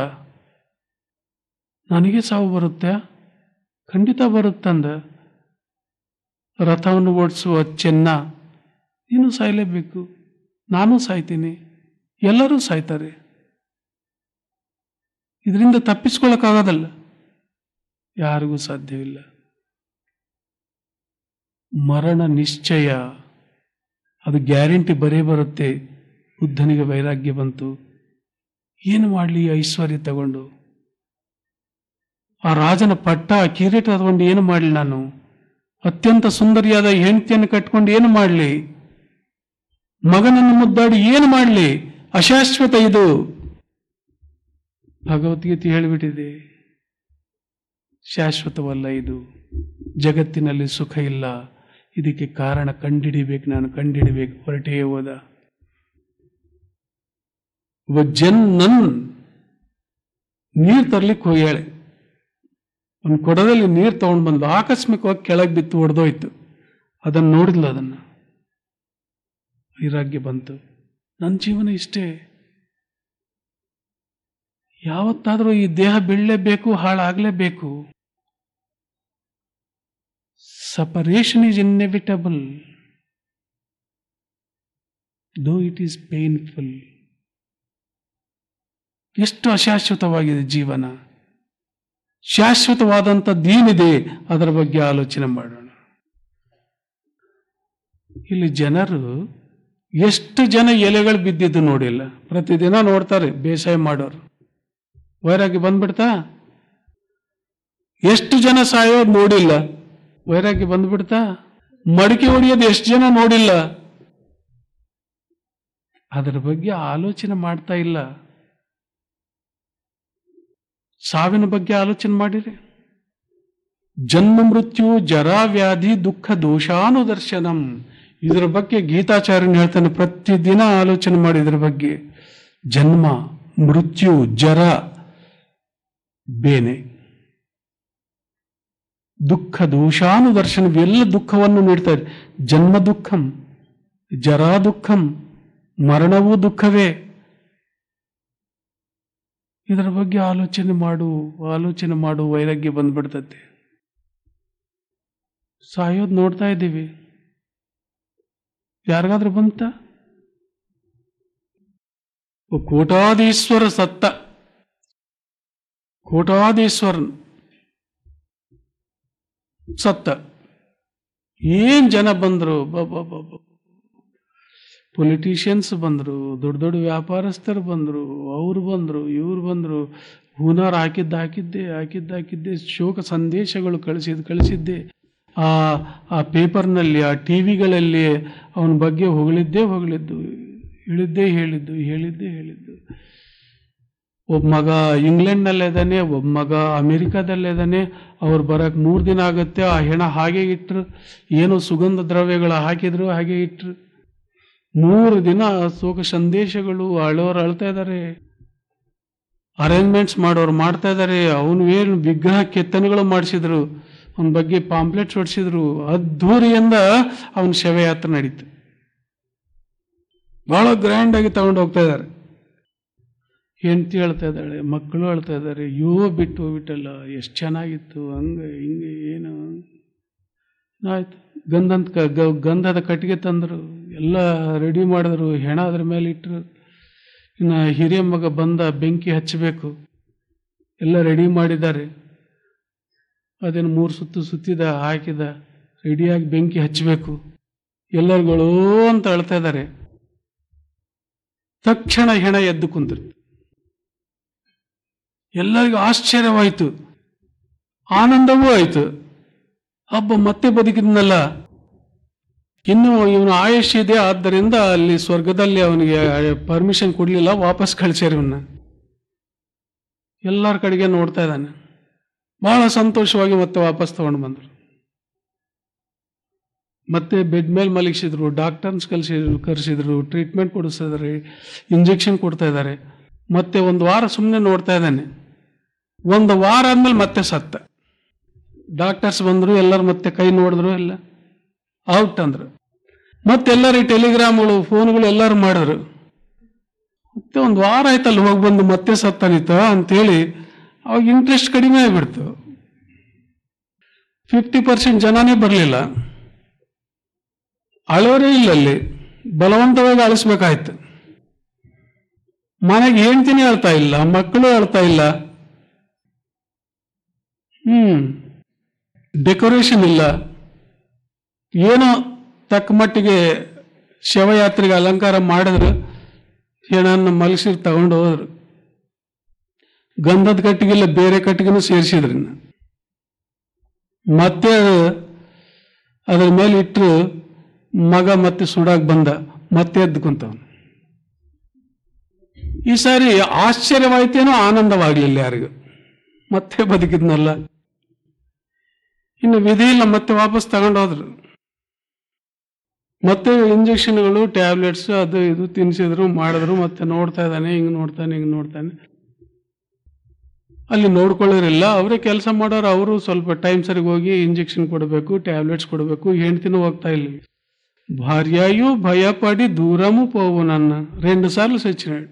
ನನಗೆ ಸಾವು ಬರುತ್ತೆ ಖಂಡಿತ ಬರುತ್ತಂದ ರಥವನ್ನು ಓಡಿಸುವ ಚೆನ್ನ ನೀನು ಸಾಯಲೇಬೇಕು ನಾನು ಸಾಯ್ತೀನಿ ಎಲ್ಲರೂ ಸಾಯ್ತಾರೆ ಇದರಿಂದ ತಪ್ಪಿಸ್ಕೊಳ್ಳೋಕ್ಕಾಗೋದಲ್ಲ ಯಾರಿಗೂ ಸಾಧ್ಯವಿಲ್ಲ ಮರಣ ನಿಶ್ಚಯ ಅದು ಗ್ಯಾರಂಟಿ ಬರೇ ಬರುತ್ತೆ ಬುದ್ಧನಿಗೆ ವೈರಾಗ್ಯ ಬಂತು ಏನು ಮಾಡಲಿ ಐಶ್ವರ್ಯ ತಗೊಂಡು ಆ ರಾಜನ ಪಟ್ಟ ಆ ಕಿರೀಟ ತಗೊಂಡು ಏನು ಮಾಡಲಿ ನಾನು ಅತ್ಯಂತ ಸುಂದರಿಯಾದ ಹೆಂಡತಿಯನ್ನು ಕಟ್ಕೊಂಡು ಏನು ಮಾಡಲಿ ಮಗನನ್ನು ಮುದ್ದಾಡಿ ಏನು ಮಾಡಲಿ ಅಶಾಶ್ವತ ಇದು ಭಗವದ್ಗೀತೆ ಹೇಳಿಬಿಟ್ಟಿದೆ ಶಾಶ್ವತವಲ್ಲ ಇದು ಜಗತ್ತಿನಲ್ಲಿ ಸುಖ ಇಲ್ಲ ಇದಕ್ಕೆ ಕಾರಣ ಕಂಡಿಡಿಬೇಕು ನಾನು ಕಂಡಿಡಿಬೇಕು ಹೊರಟೇ ಹೋದ ಒಬ್ಬ ಜನ್ನನ್ ನೀರು ತರ್ಲಿಕ್ಕೆ ಹೋಗ್ಯಾಳೆ ಒಂದು ಕೊಡದಲ್ಲಿ ನೀರು ತಗೊಂಡು ಬಂದು ಆಕಸ್ಮಿಕವಾಗಿ ಕೆಳಗೆ ಬಿತ್ತು ಹೊಡೆದೋಯ್ತು ಅದನ್ನು ನೋಡಿದ್ಲು ಅದನ್ನು ವೈರಾಗ್ಯ ಬಂತು ನನ್ನ ಜೀವನ ಇಷ್ಟೇ ಯಾವತ್ತಾದರೂ ಈ ದೇಹ ಬೀಳಲೇಬೇಕು ಹಾಳಾಗಲೇಬೇಕು separation is inevitable though it is painful ಎಷ್ಟು ಅಶಾಶ್ವತವಾಗಿದೆ ಜೀವನ ಶಾಶ್ವತವಾದಂಥದ್ದೇನಿದೆ ಅದರ ಬಗ್ಗೆ ಆಲೋಚನೆ ಮಾಡೋಣ ಇಲ್ಲಿ ಜನರು ಎಷ್ಟು ಜನ ಎಲೆಗಳು ಬಿದ್ದಿದ್ದು ನೋಡಿಲ್ಲ ಪ್ರತಿದಿನ ನೋಡ್ತಾರೆ ಬೇಸಾಯ ಮಾಡೋರು ವೈರಾಗ್ಯ ಬಂದ್ಬಿಡ್ತಾ ಎಷ್ಟು ಜನ ಸಾಯೋದು ನೋಡಿಲ್ಲ ವೈರಾಗ್ಯ ಬಂದ್ಬಿಡ್ತಾ ಮಡಿಕೆ ಹೊಡೆಯೋದು ಎಷ್ಟು ಜನ ನೋಡಿಲ್ಲ ಅದರ ಬಗ್ಗೆ ಆಲೋಚನೆ ಮಾಡ್ತಾ ಇಲ್ಲ ಸಾವಿನ ಬಗ್ಗೆ ಆಲೋಚನೆ ಮಾಡಿರಿ ಜನ್ಮ ಮೃತ್ಯು ಜರಾ ವ್ಯಾಧಿ ದುಃಖ ದೋಷಾನುದರ್ಶನಂ ಇದರ ಬಗ್ಗೆ ಗೀತಾಚಾರ್ಯನ್ ಹೇಳ್ತಾನೆ ಪ್ರತಿದಿನ ಆಲೋಚನೆ ಮಾಡಿ ಇದರ ಬಗ್ಗೆ ಜನ್ಮ ಮೃತ್ಯು ಜರ ಬೇನೆ ದುಃಖ ದೋಷಾನುದರ್ಶನ ಎಲ್ಲ ದುಃಖವನ್ನು ನೀಡ್ತಾರೆ ಜನ್ಮ ದುಃಖಂ ಜರಾ ದುಃಖಂ ಮರಣವೂ ದುಃಖವೇ ಇದರ ಬಗ್ಗೆ ಆಲೋಚನೆ ಮಾಡು ಆಲೋಚನೆ ಮಾಡು ವೈರಾಗ್ಯ ಬಂದ್ಬಿಡ್ತತೆ ಸಾಯೋದು ನೋಡ್ತಾ ಇದ್ದೀವಿ ಯಾರಿಗಾದ್ರೂ ಬಂತ ಕೋಟಾಧೀಶ್ವರ ಸತ್ತ ಕೋಟಾಧೀಶ್ವರನ್ ಸತ್ತ ಏನ್ ಜನ ಬಂದ್ರು ಪೊಲಿಟಿಷಿಯನ್ಸ್ ಬಂದ್ರು ದೊಡ್ಡ ದೊಡ್ಡ ವ್ಯಾಪಾರಸ್ಥರು ಬಂದ್ರು ಅವ್ರು ಬಂದ್ರು ಇವ್ರು ಬಂದ್ರು ಹೂನಾರ್ ಹಾಕಿದ್ದ ಹಾಕಿದ್ದೆ ಹಾಕಿದ್ದ ಹಾಕಿದ್ದೆ ಶೋಕ ಸಂದೇಶಗಳು ಕಳಿಸಿದ್ ಕಳಿಸಿದ್ದೆ ಆ ಆ ಪೇಪರ್ನಲ್ಲಿ ಆ ಟಿ ವಿಗಳಲ್ಲಿ ಅವನ ಬಗ್ಗೆ ಹೊಗಳಿದ್ದೇ ಹೊಗಳಿದ್ದು ಹೇಳಿದ್ದೇ ಹೇಳಿದ್ದು ಹೇಳಿದ್ದೇ ಹೇಳಿದ್ದು ಒಬ್ಬ ಮಗ ಇಂಗ್ಲೆಂಡ್ನಲ್ಲೇ ಇದ್ದಾನೆ ಒಬ್ಬ ಮಗ ಅಮೆರಿಕಾದಲ್ಲೇ ಇದ್ದಾನೆ ಅವ್ರು ಬರಕ್ಕೆ ಮೂರು ದಿನ ಆಗುತ್ತೆ ಆ ಹೆಣ ಹಾಗೆ ಇಟ್ರು ಏನೋ ಸುಗಂಧ ದ್ರವ್ಯಗಳು ಹಾಕಿದ್ರು ಹಾಗೆ ಇಟ್ರು ಮೂರು ದಿನ ಶೋಕ ಸಂದೇಶಗಳು ಅಳೋರು ಅಳ್ತಾ ಇದ್ದಾರೆ ಅರೇಂಜ್ಮೆಂಟ್ಸ್ ಮಾಡೋರು ಮಾಡ್ತಾ ಇದ್ದಾರೆ ಅವನು ಏನು ವಿಗ್ರಹ ಕೆತ್ತನೆಗಳು ಮಾಡಿಸಿದ್ರು ಅವನ ಬಗ್ಗೆ ಪಾಂಪ್ಲೆಟ್ಸ್ ಹೊಡಿಸಿದ್ರು ಅದ್ಧೂರಿಯಿಂದ ಅವನ ಶವಯಾತ್ರೆ ನಡೀತು ಬಹಳ ಗ್ರ್ಯಾಂಡ್ ಆಗಿ ತಗೊಂಡು ಹೋಗ್ತಾ ಇದ್ದಾರೆ ಹೆಂಡತಿ ಹೇಳ್ತಾ ಇದ್ದಾಳೆ ಮಕ್ಕಳು ಹೇಳ್ತಾ ಇದ್ದಾರೆ ಅಯ್ಯೋ ಬಿಟ್ಟು ಹೋಗ್ಬಿಟ್ಟಲ್ಲ ಎಷ್ಟು ಚೆನ್ನಾಗಿತ್ತು ಹಂಗೆ ಹಿಂಗೆ ಏನು ಆಯ್ತು ಗಂಧಂತ ಕ- ಗ- ಗಂಧದ ಕಟ್ಟಿಗೆ ತಂದರು ಎಲ್ಲ ರೆಡಿ ಮಾಡಿದ್ರು ಹೆಣ ಅದ್ರ ಮೇಲೆ ಇಟ್ಟರು ಇನ್ನು ಹಿರಿಯ ಮಗ ಬಂದ ಬೆಂಕಿ ಹಚ್ಚಬೇಕು ಎಲ್ಲ ರೆಡಿ ಮಾಡಿದ್ದಾರೆ ಅದೇನು ಮೂರು ಸುತ್ತು ಸುತ್ತಿದ ಹಾಕಿದ ರೆಡಿಯಾಗಿ ಬೆಂಕಿ ಹಚ್ಚಬೇಕು ಎಲ್ಲರಿಗಳು ಅಂತ ಅಳ್ತಾ ಇದ್ದಾರೆ ತಕ್ಷಣ ಹೆಣ ಎದ್ದು ಕುಂತಿರ್ತು ಎಲ್ಲರಿಗೂ ಆಶ್ಚರ್ಯವಾಯಿತು ಆನಂದವೂ ಆಯಿತು ಹಬ್ಬ ಮತ್ತೆ ಬದುಕಿದ್ನಲ್ಲ ಇನ್ನು ಇವನು ಆಯುಷ್ ಇದೆ ಆದ್ದರಿಂದ ಅಲ್ಲಿ ಸ್ವರ್ಗದಲ್ಲಿ ಅವನಿಗೆ ಪರ್ಮಿಷನ್ ಕೊಡಲಿಲ್ಲ ವಾಪಸ್ ಕಳಿಸ್ಯಾರ ಇವನ್ನ ಎಲ್ಲರ ಕಡೆಗೆ ನೋಡ್ತಾ ಇದ್ದಾನೆ ಬಹಳ ಸಂತೋಷವಾಗಿ ಮತ್ತೆ ವಾಪಸ್ ತಗೊಂಡು ಬಂದರು ಮತ್ತೆ ಬೆಡ್ ಮೇಲೆ ಮಲಗಿಸಿದ್ರು ಡಾಕ್ಟರ್ಸ್ ಕಲಿಸಿದ್ರು ಕರೆಸಿದ್ರು ಟ್ರೀಟ್ಮೆಂಟ್ ಕೊಡಿಸಿದ್ದಾರೆ ಇಂಜೆಕ್ಷನ್ ಕೊಡ್ತಾ ಇದ್ದಾರೆ ಮತ್ತೆ ಒಂದು ವಾರ ಸುಮ್ಮನೆ ನೋಡ್ತಾ ಇದ್ದಾನೆ ಒಂದು ವಾರ ಆದ್ಮೇಲೆ ಮತ್ತೆ ಸತ್ತ ಡಾಕ್ಟರ್ಸ್ ಬಂದರು ಎಲ್ಲರೂ ಮತ್ತೆ ಕೈ ನೋಡಿದ್ರು ಎಲ್ಲ ಔಟ್ ಅಂದ್ರು ಮತ್ತೆ ಎಲ್ಲರೂ ಟೆಲಿಗ್ರಾಮ್ಗಳು ಫೋನ್ಗಳು ಎಲ್ಲರೂ ಮಾಡಿದ್ರು ಮತ್ತೆ ಒಂದು ವಾರ ಆಯ್ತಲ್ಲ ಹೋಗಿ ಬಂದು ಮತ್ತೆ ಸತ್ತಾನಿತ ಅಂತೇಳಿ ಅವಾಗ ಇಂಟ್ರೆಸ್ಟ್ ಕಡಿಮೆ ಆಗಿಬಿಡ್ತು ಫಿಫ್ಟಿ ಪರ್ಸೆಂಟ್ ಜನನೇ ಬರಲಿಲ್ಲ ಅಳೋರೇ ಇಲ್ಲ ಅಲ್ಲಿ ಬಲವಂತವಾಗಿ ಅಳಿಸ್ಬೇಕಾಯ್ತು ಮನೆಗೆ ಹೆಂಡ್ತಿನೇ ಹೇಳ್ತಾ ಇಲ್ಲ ಮಕ್ಕಳು ಹೇಳ್ತಾ ಇಲ್ಲ ಹ್ಮ್ ಡೆಕೋರೇಷನ್ ಇಲ್ಲ ಏನೋ ತಕ್ಕ ಮಟ್ಟಿಗೆ ಶವಯಾತ್ರೆಗೆ ಅಲಂಕಾರ ಮಾಡಿದ್ರು ಹೆಣನ್ನು ಮಲಗಿಸಿ ತಗೊಂಡು ಹೋದ್ರು ಗಂಧದ ಕಟ್ಟಿಗೆಲ್ಲ ಬೇರೆ ಕಟ್ಟಿಗೆನೂ ಸೇರಿಸಿದ್ರು ಇನ್ನು. ಮತ್ತೆ ಅದ್ರ ಮೇಲೆ ಇಟ್ಟರು ಮಗ ಮತ್ತೆ ಸುಡಾಕ್ ಬಂದ ಮತ್ತೆ ಎದ್ದು ಕುಂತವನು ಈ ಸಾರಿ ಆಶ್ಚರ್ಯವಾಯ್ತೇನೋ ಆನಂದವಾಗ್ಲಿಲ್ಲ ಯಾರಿಗೂ ಮತ್ತೆ ಬದುಕಿದ್ನಲ್ಲ ಇನ್ನು ವಿಧಿ ಇಲ್ಲ ಮತ್ತೆ ವಾಪಸ್ ತಗೊಂಡು ಹೋದ್ರು ಮತ್ತೆ ಇಂಜೆಕ್ಷನ್ಗಳು ಟ್ಯಾಬ್ಲೆಟ್ಸ್ ಅದು ಇದು ತಿನ್ಸಿದ್ರು ಮಾಡಿದ್ರು ಮತ್ತೆ ನೋಡ್ತಾ ಇದ್ದಾನೆ ಹಿಂಗ್ ನೋಡ್ತಾನೆ ಹಿಂಗ್ ನೋಡ್ತಾನೆ ಅಲ್ಲಿ ನೋಡ್ಕೊಳ್ಳೋರಿಲ್ಲ ಅವರೇ ಕೆಲಸ ಮಾಡೋರು ಅವರು ಸ್ವಲ್ಪ ಟೈಮ್ ಸರಿಗೆ ಹೋಗಿ ಇಂಜೆಕ್ಷನ್ ಕೊಡಬೇಕು ಟ್ಯಾಬ್ಲೆಟ್ಸ್ ಕೊಡಬೇಕು ಹೆಂಡ್ತಿನೂ ಹೋಗ್ತಾ ಇಲ್ಲ భార్యయు భయపడి దూరము పోవునన్న రెండు సార్లు ಸಚ್ಚಿನಾడు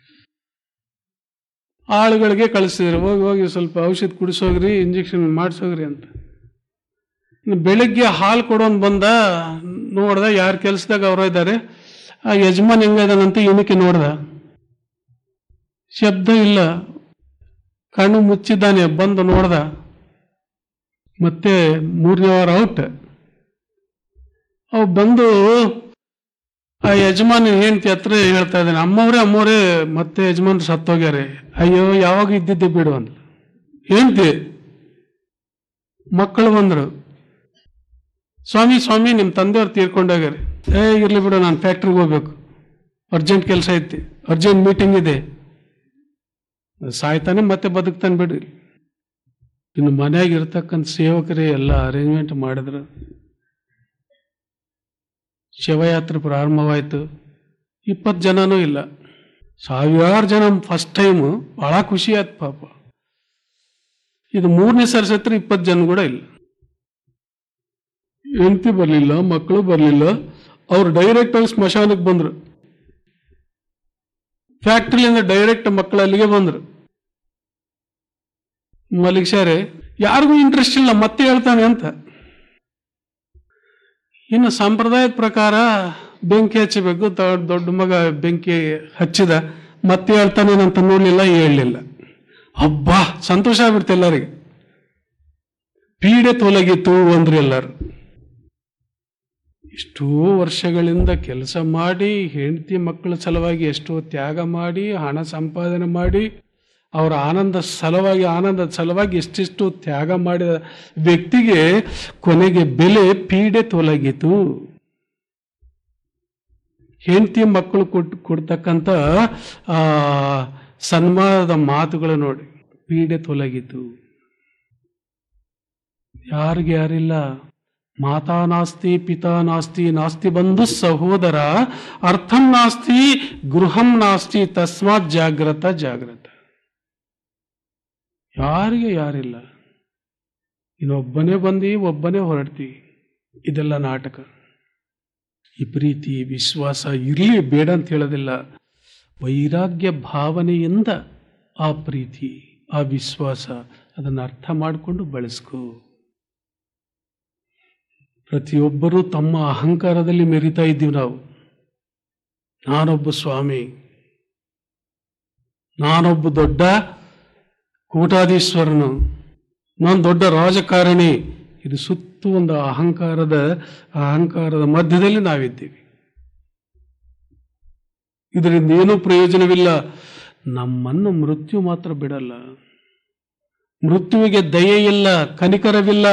ಆಳುಗಳಿಗೆ ಕಳಿಸಿದ್ರು ಹೋಗಿ ಹೋಗಿ ಸ್ವಲ್ಪ ಔಷಧ ಕುಡಿಸೋಗ್ರಿ ಇಂಜೆಕ್ಷನ್ ಮಾಡಿಸೋಗ್ರಿ ಅಂತ ಇನ್ನು ಬೆಳಿಗ್ಗೆ ಹಾಲು ಕೊಡೋನ್ ಬಂದ ನೋಡ್ದ ಯಾರ ಕೆಲ್ಸದಾಗ ಅವ್ರ ಇದ್ದಾರೆ ಆ ಯಜಮಾನ್ ಹೆಂಗದಾನಂತ ಇವನಿಗೆ ನೋಡ್ದ ಶಬ್ದ ಇಲ್ಲ ಕಣ್ಣು ಮುಚ್ಚಿದ್ದಾನೆ ಬಂದು ನೋಡ್ದ ಮತ್ತೆ ಮೂರನೇ ವಾರ ಔಟ್ ಅವ್ ಬಂದು ಆ ಯಜಮಾನ ಹೆಂಡತಿ ಹತ್ರ ಹೇಳ್ತಾ ಇದ್ದಾನೆ ಅಮ್ಮವ್ರೆ ಅಮ್ಮವ್ರೆ ಮತ್ತೆ ಯಜಮಾನ್ರು ಸತ್ತೋಗ್ಯಾರೆ ಅಯ್ಯೋ ಯಾವಾಗ ಇದ್ದಿದ್ದೆ ಬಿಡು ಅಂತ ಹೆಂಡತಿ ಮಕ್ಕಳು ಬಂದ್ರು ಸ್ವಾಮಿ ಸ್ವಾಮಿ ನಿಮ್ಮ ತಂದೆಯವ್ರು ತೀರ್ಕೊಂಡೋಗ್ಯಾರೆ ಏ ಇರ್ಲಿ ಬಿಡು ನಾನು ಫ್ಯಾಕ್ಟ್ರಿಗೆ ಹೋಗ್ಬೇಕು ಅರ್ಜೆಂಟ್ ಕೆಲಸ ಐತಿ ಅರ್ಜೆಂಟ್ ಮೀಟಿಂಗ್ ಇದೆ ಸಾಯ್ತಾನೆ ಮತ್ತೆ ಬದುಕ್ತಾನೆ ಬಿಡ್ರಿ ಇನ್ನು ಮನೆಯಾಗ ಇರ್ತಕ್ಕಂಥ ಸೇವಕರೇ ಎಲ್ಲ ಅರೇಂಜ್ಮೆಂಟ್ ಮಾಡಿದ್ರು ಶವಯಾತ್ರೆ ಪ್ರಾರಂಭವಾಯಿತು ಇಪ್ಪತ್ತು ಜನನೂ ಇಲ್ಲ ಸಾವಿರಾರು ಜನ ಫಸ್ಟ್ ಟೈಮು ಬಹಳ ಖುಷಿ ಆಯ್ತು ಪಾಪ ಇದು ಮೂರನೇ ಸರಿ ಸತ್ರ ಇಪ್ಪತ್ತು ಜನ ಕೂಡ ಇಲ್ಲ ಹೆಂಡತಿ ಬರಲಿಲ್ಲ ಮಕ್ಕಳು ಬರಲಿಲ್ಲ ಅವ್ರು ಡೈರೆಕ್ಟ್ ಆಗಿ ಸ್ಮಶಾನಕ್ಕೆ ಬಂದ್ರು ಫ್ಯಾಕ್ಟ್ರಿಲಿಂದ ಡೈರೆಕ್ಟ್ ಮಕ್ಕಳು ಅಲ್ಲಿಗೆ ಬಂದ್ರು ಮಲಗಿಸ್ಯಾರೆ ಯಾರಿಗೂ ಇಂಟ್ರೆಸ್ಟ್ ಇಲ್ಲ ಮತ್ತೆ ಹೇಳ್ತಾನೆ ಅಂತ ಇನ್ನು ಸಂಪ್ರದಾಯದ ಪ್ರಕಾರ ಬೆಂಕಿ ಹಚ್ಚಬೇಕು ದೊಡ್ಡ ದೊಡ್ಡ ಮಗ ಬೆಂಕಿ ಹಚ್ಚಿದ ಮತ್ತೆ ಹೇಳ್ತಾನೇನಂತ ನೋಡ್ಲಿಲ್ಲ ಹೇಳಲಿಲ್ಲ ಹಬ್ಬಾ ಸಂತೋಷ ಆಗ್ಬಿಡ್ತು ಎಲ್ಲರಿಗೆ ಪೀಡೆ ತೊಲಗಿತು ಅಂದ್ರು ಎಲ್ಲರೂ ಎಷ್ಟೋ ವರ್ಷಗಳಿಂದ ಕೆಲಸ ಮಾಡಿ ಹೆಂಡತಿ ಮಕ್ಕಳ ಸಲುವಾಗಿ ಎಷ್ಟೋ ತ್ಯಾಗ ಮಾಡಿ ಹಣ ಸಂಪಾದನೆ ಮಾಡಿ ಅವರ ಆನಂದ ಸಲುವಾಗಿ ಆನಂದದ ಸಲುವಾಗಿ ಎಷ್ಟೆಷ್ಟು ತ್ಯಾಗ ಮಾಡಿದ ವ್ಯಕ್ತಿಗೆ ಕೊನೆಗೆ ಬೆಲೆ ಪೀಡೆ ತೊಲಗಿತು ಹೆಂಡತಿ ಮಕ್ಕಳು ಕೊಟ್ ಕೊಡ್ತಕ್ಕಂಥ ಆ ಸನ್ಮಾನದ ಮಾತುಗಳು ನೋಡಿ ಪೀಡೆ ತೊಲಗಿತು ಯಾರಿಗೆ ಯಾರಿಲ್ಲ ಮಾತಾ ನಾಸ್ತಿ ಪಿತಾ ನಾಸ್ತಿ ನಾಸ್ತಿ ಬಂಧು ಸಹೋದರ ಅರ್ಥಂ ನಾಸ್ತಿ ಗೃಹಂ ನಾಸ್ತಿ ತಸ್ಮಾತ್ ಜಾಗ್ರತ ಜಾಗ್ರತ ಯಾರಿಗೆ ಯಾರಿಲ್ಲ ಇನ್ನೊಬ್ಬನೇ ಬಂದು ಒಬ್ಬನೇ ಹೊರಡ್ತಿ ಇದೆಲ್ಲ ನಾಟಕ ಈ ಪ್ರೀತಿ ವಿಶ್ವಾಸ ಇರಲಿ ಬೇಡ ಅಂತ ಹೇಳೋದಿಲ್ಲ ವೈರಾಗ್ಯ ಭಾವನೆಯಿಂದ ಆ ಪ್ರೀತಿ ಆ ವಿಶ್ವಾಸ ಅದನ್ನು ಅರ್ಥ ಮಾಡಿಕೊಂಡು ಬಳಸ್ಕೋ ಪ್ರತಿಯೊಬ್ಬರೂ ತಮ್ಮ ಅಹಂಕಾರದಲ್ಲಿ ಮೆರಿತಾ ಇದ್ದೀವಿ ನಾವು ನಾನೊಬ್ಬ ಸ್ವಾಮಿ ನಾನೊಬ್ಬ ದೊಡ್ಡ ಕೂಟಾಧೀಶ್ವರನು ನಾನು ದೊಡ್ಡ ರಾಜಕಾರಣಿ ಇದು ಸುತ್ತು ಒಂದು ಅಹಂಕಾರದ ಆ ಅಹಂಕಾರದ ಮಧ್ಯದಲ್ಲಿ ನಾವಿದ್ದೀವಿ ಇದರಿಂದ ಏನೂ ಪ್ರಯೋಜನವಿಲ್ಲ ನಮ್ಮನ್ನು ಮೃತ್ಯು ಮಾತ್ರ ಬಿಡಲ್ಲ ಮೃತ್ಯುವಿಗೆ ದಯೆ ಇಲ್ಲ ಕನಿಕರವಿಲ್ಲ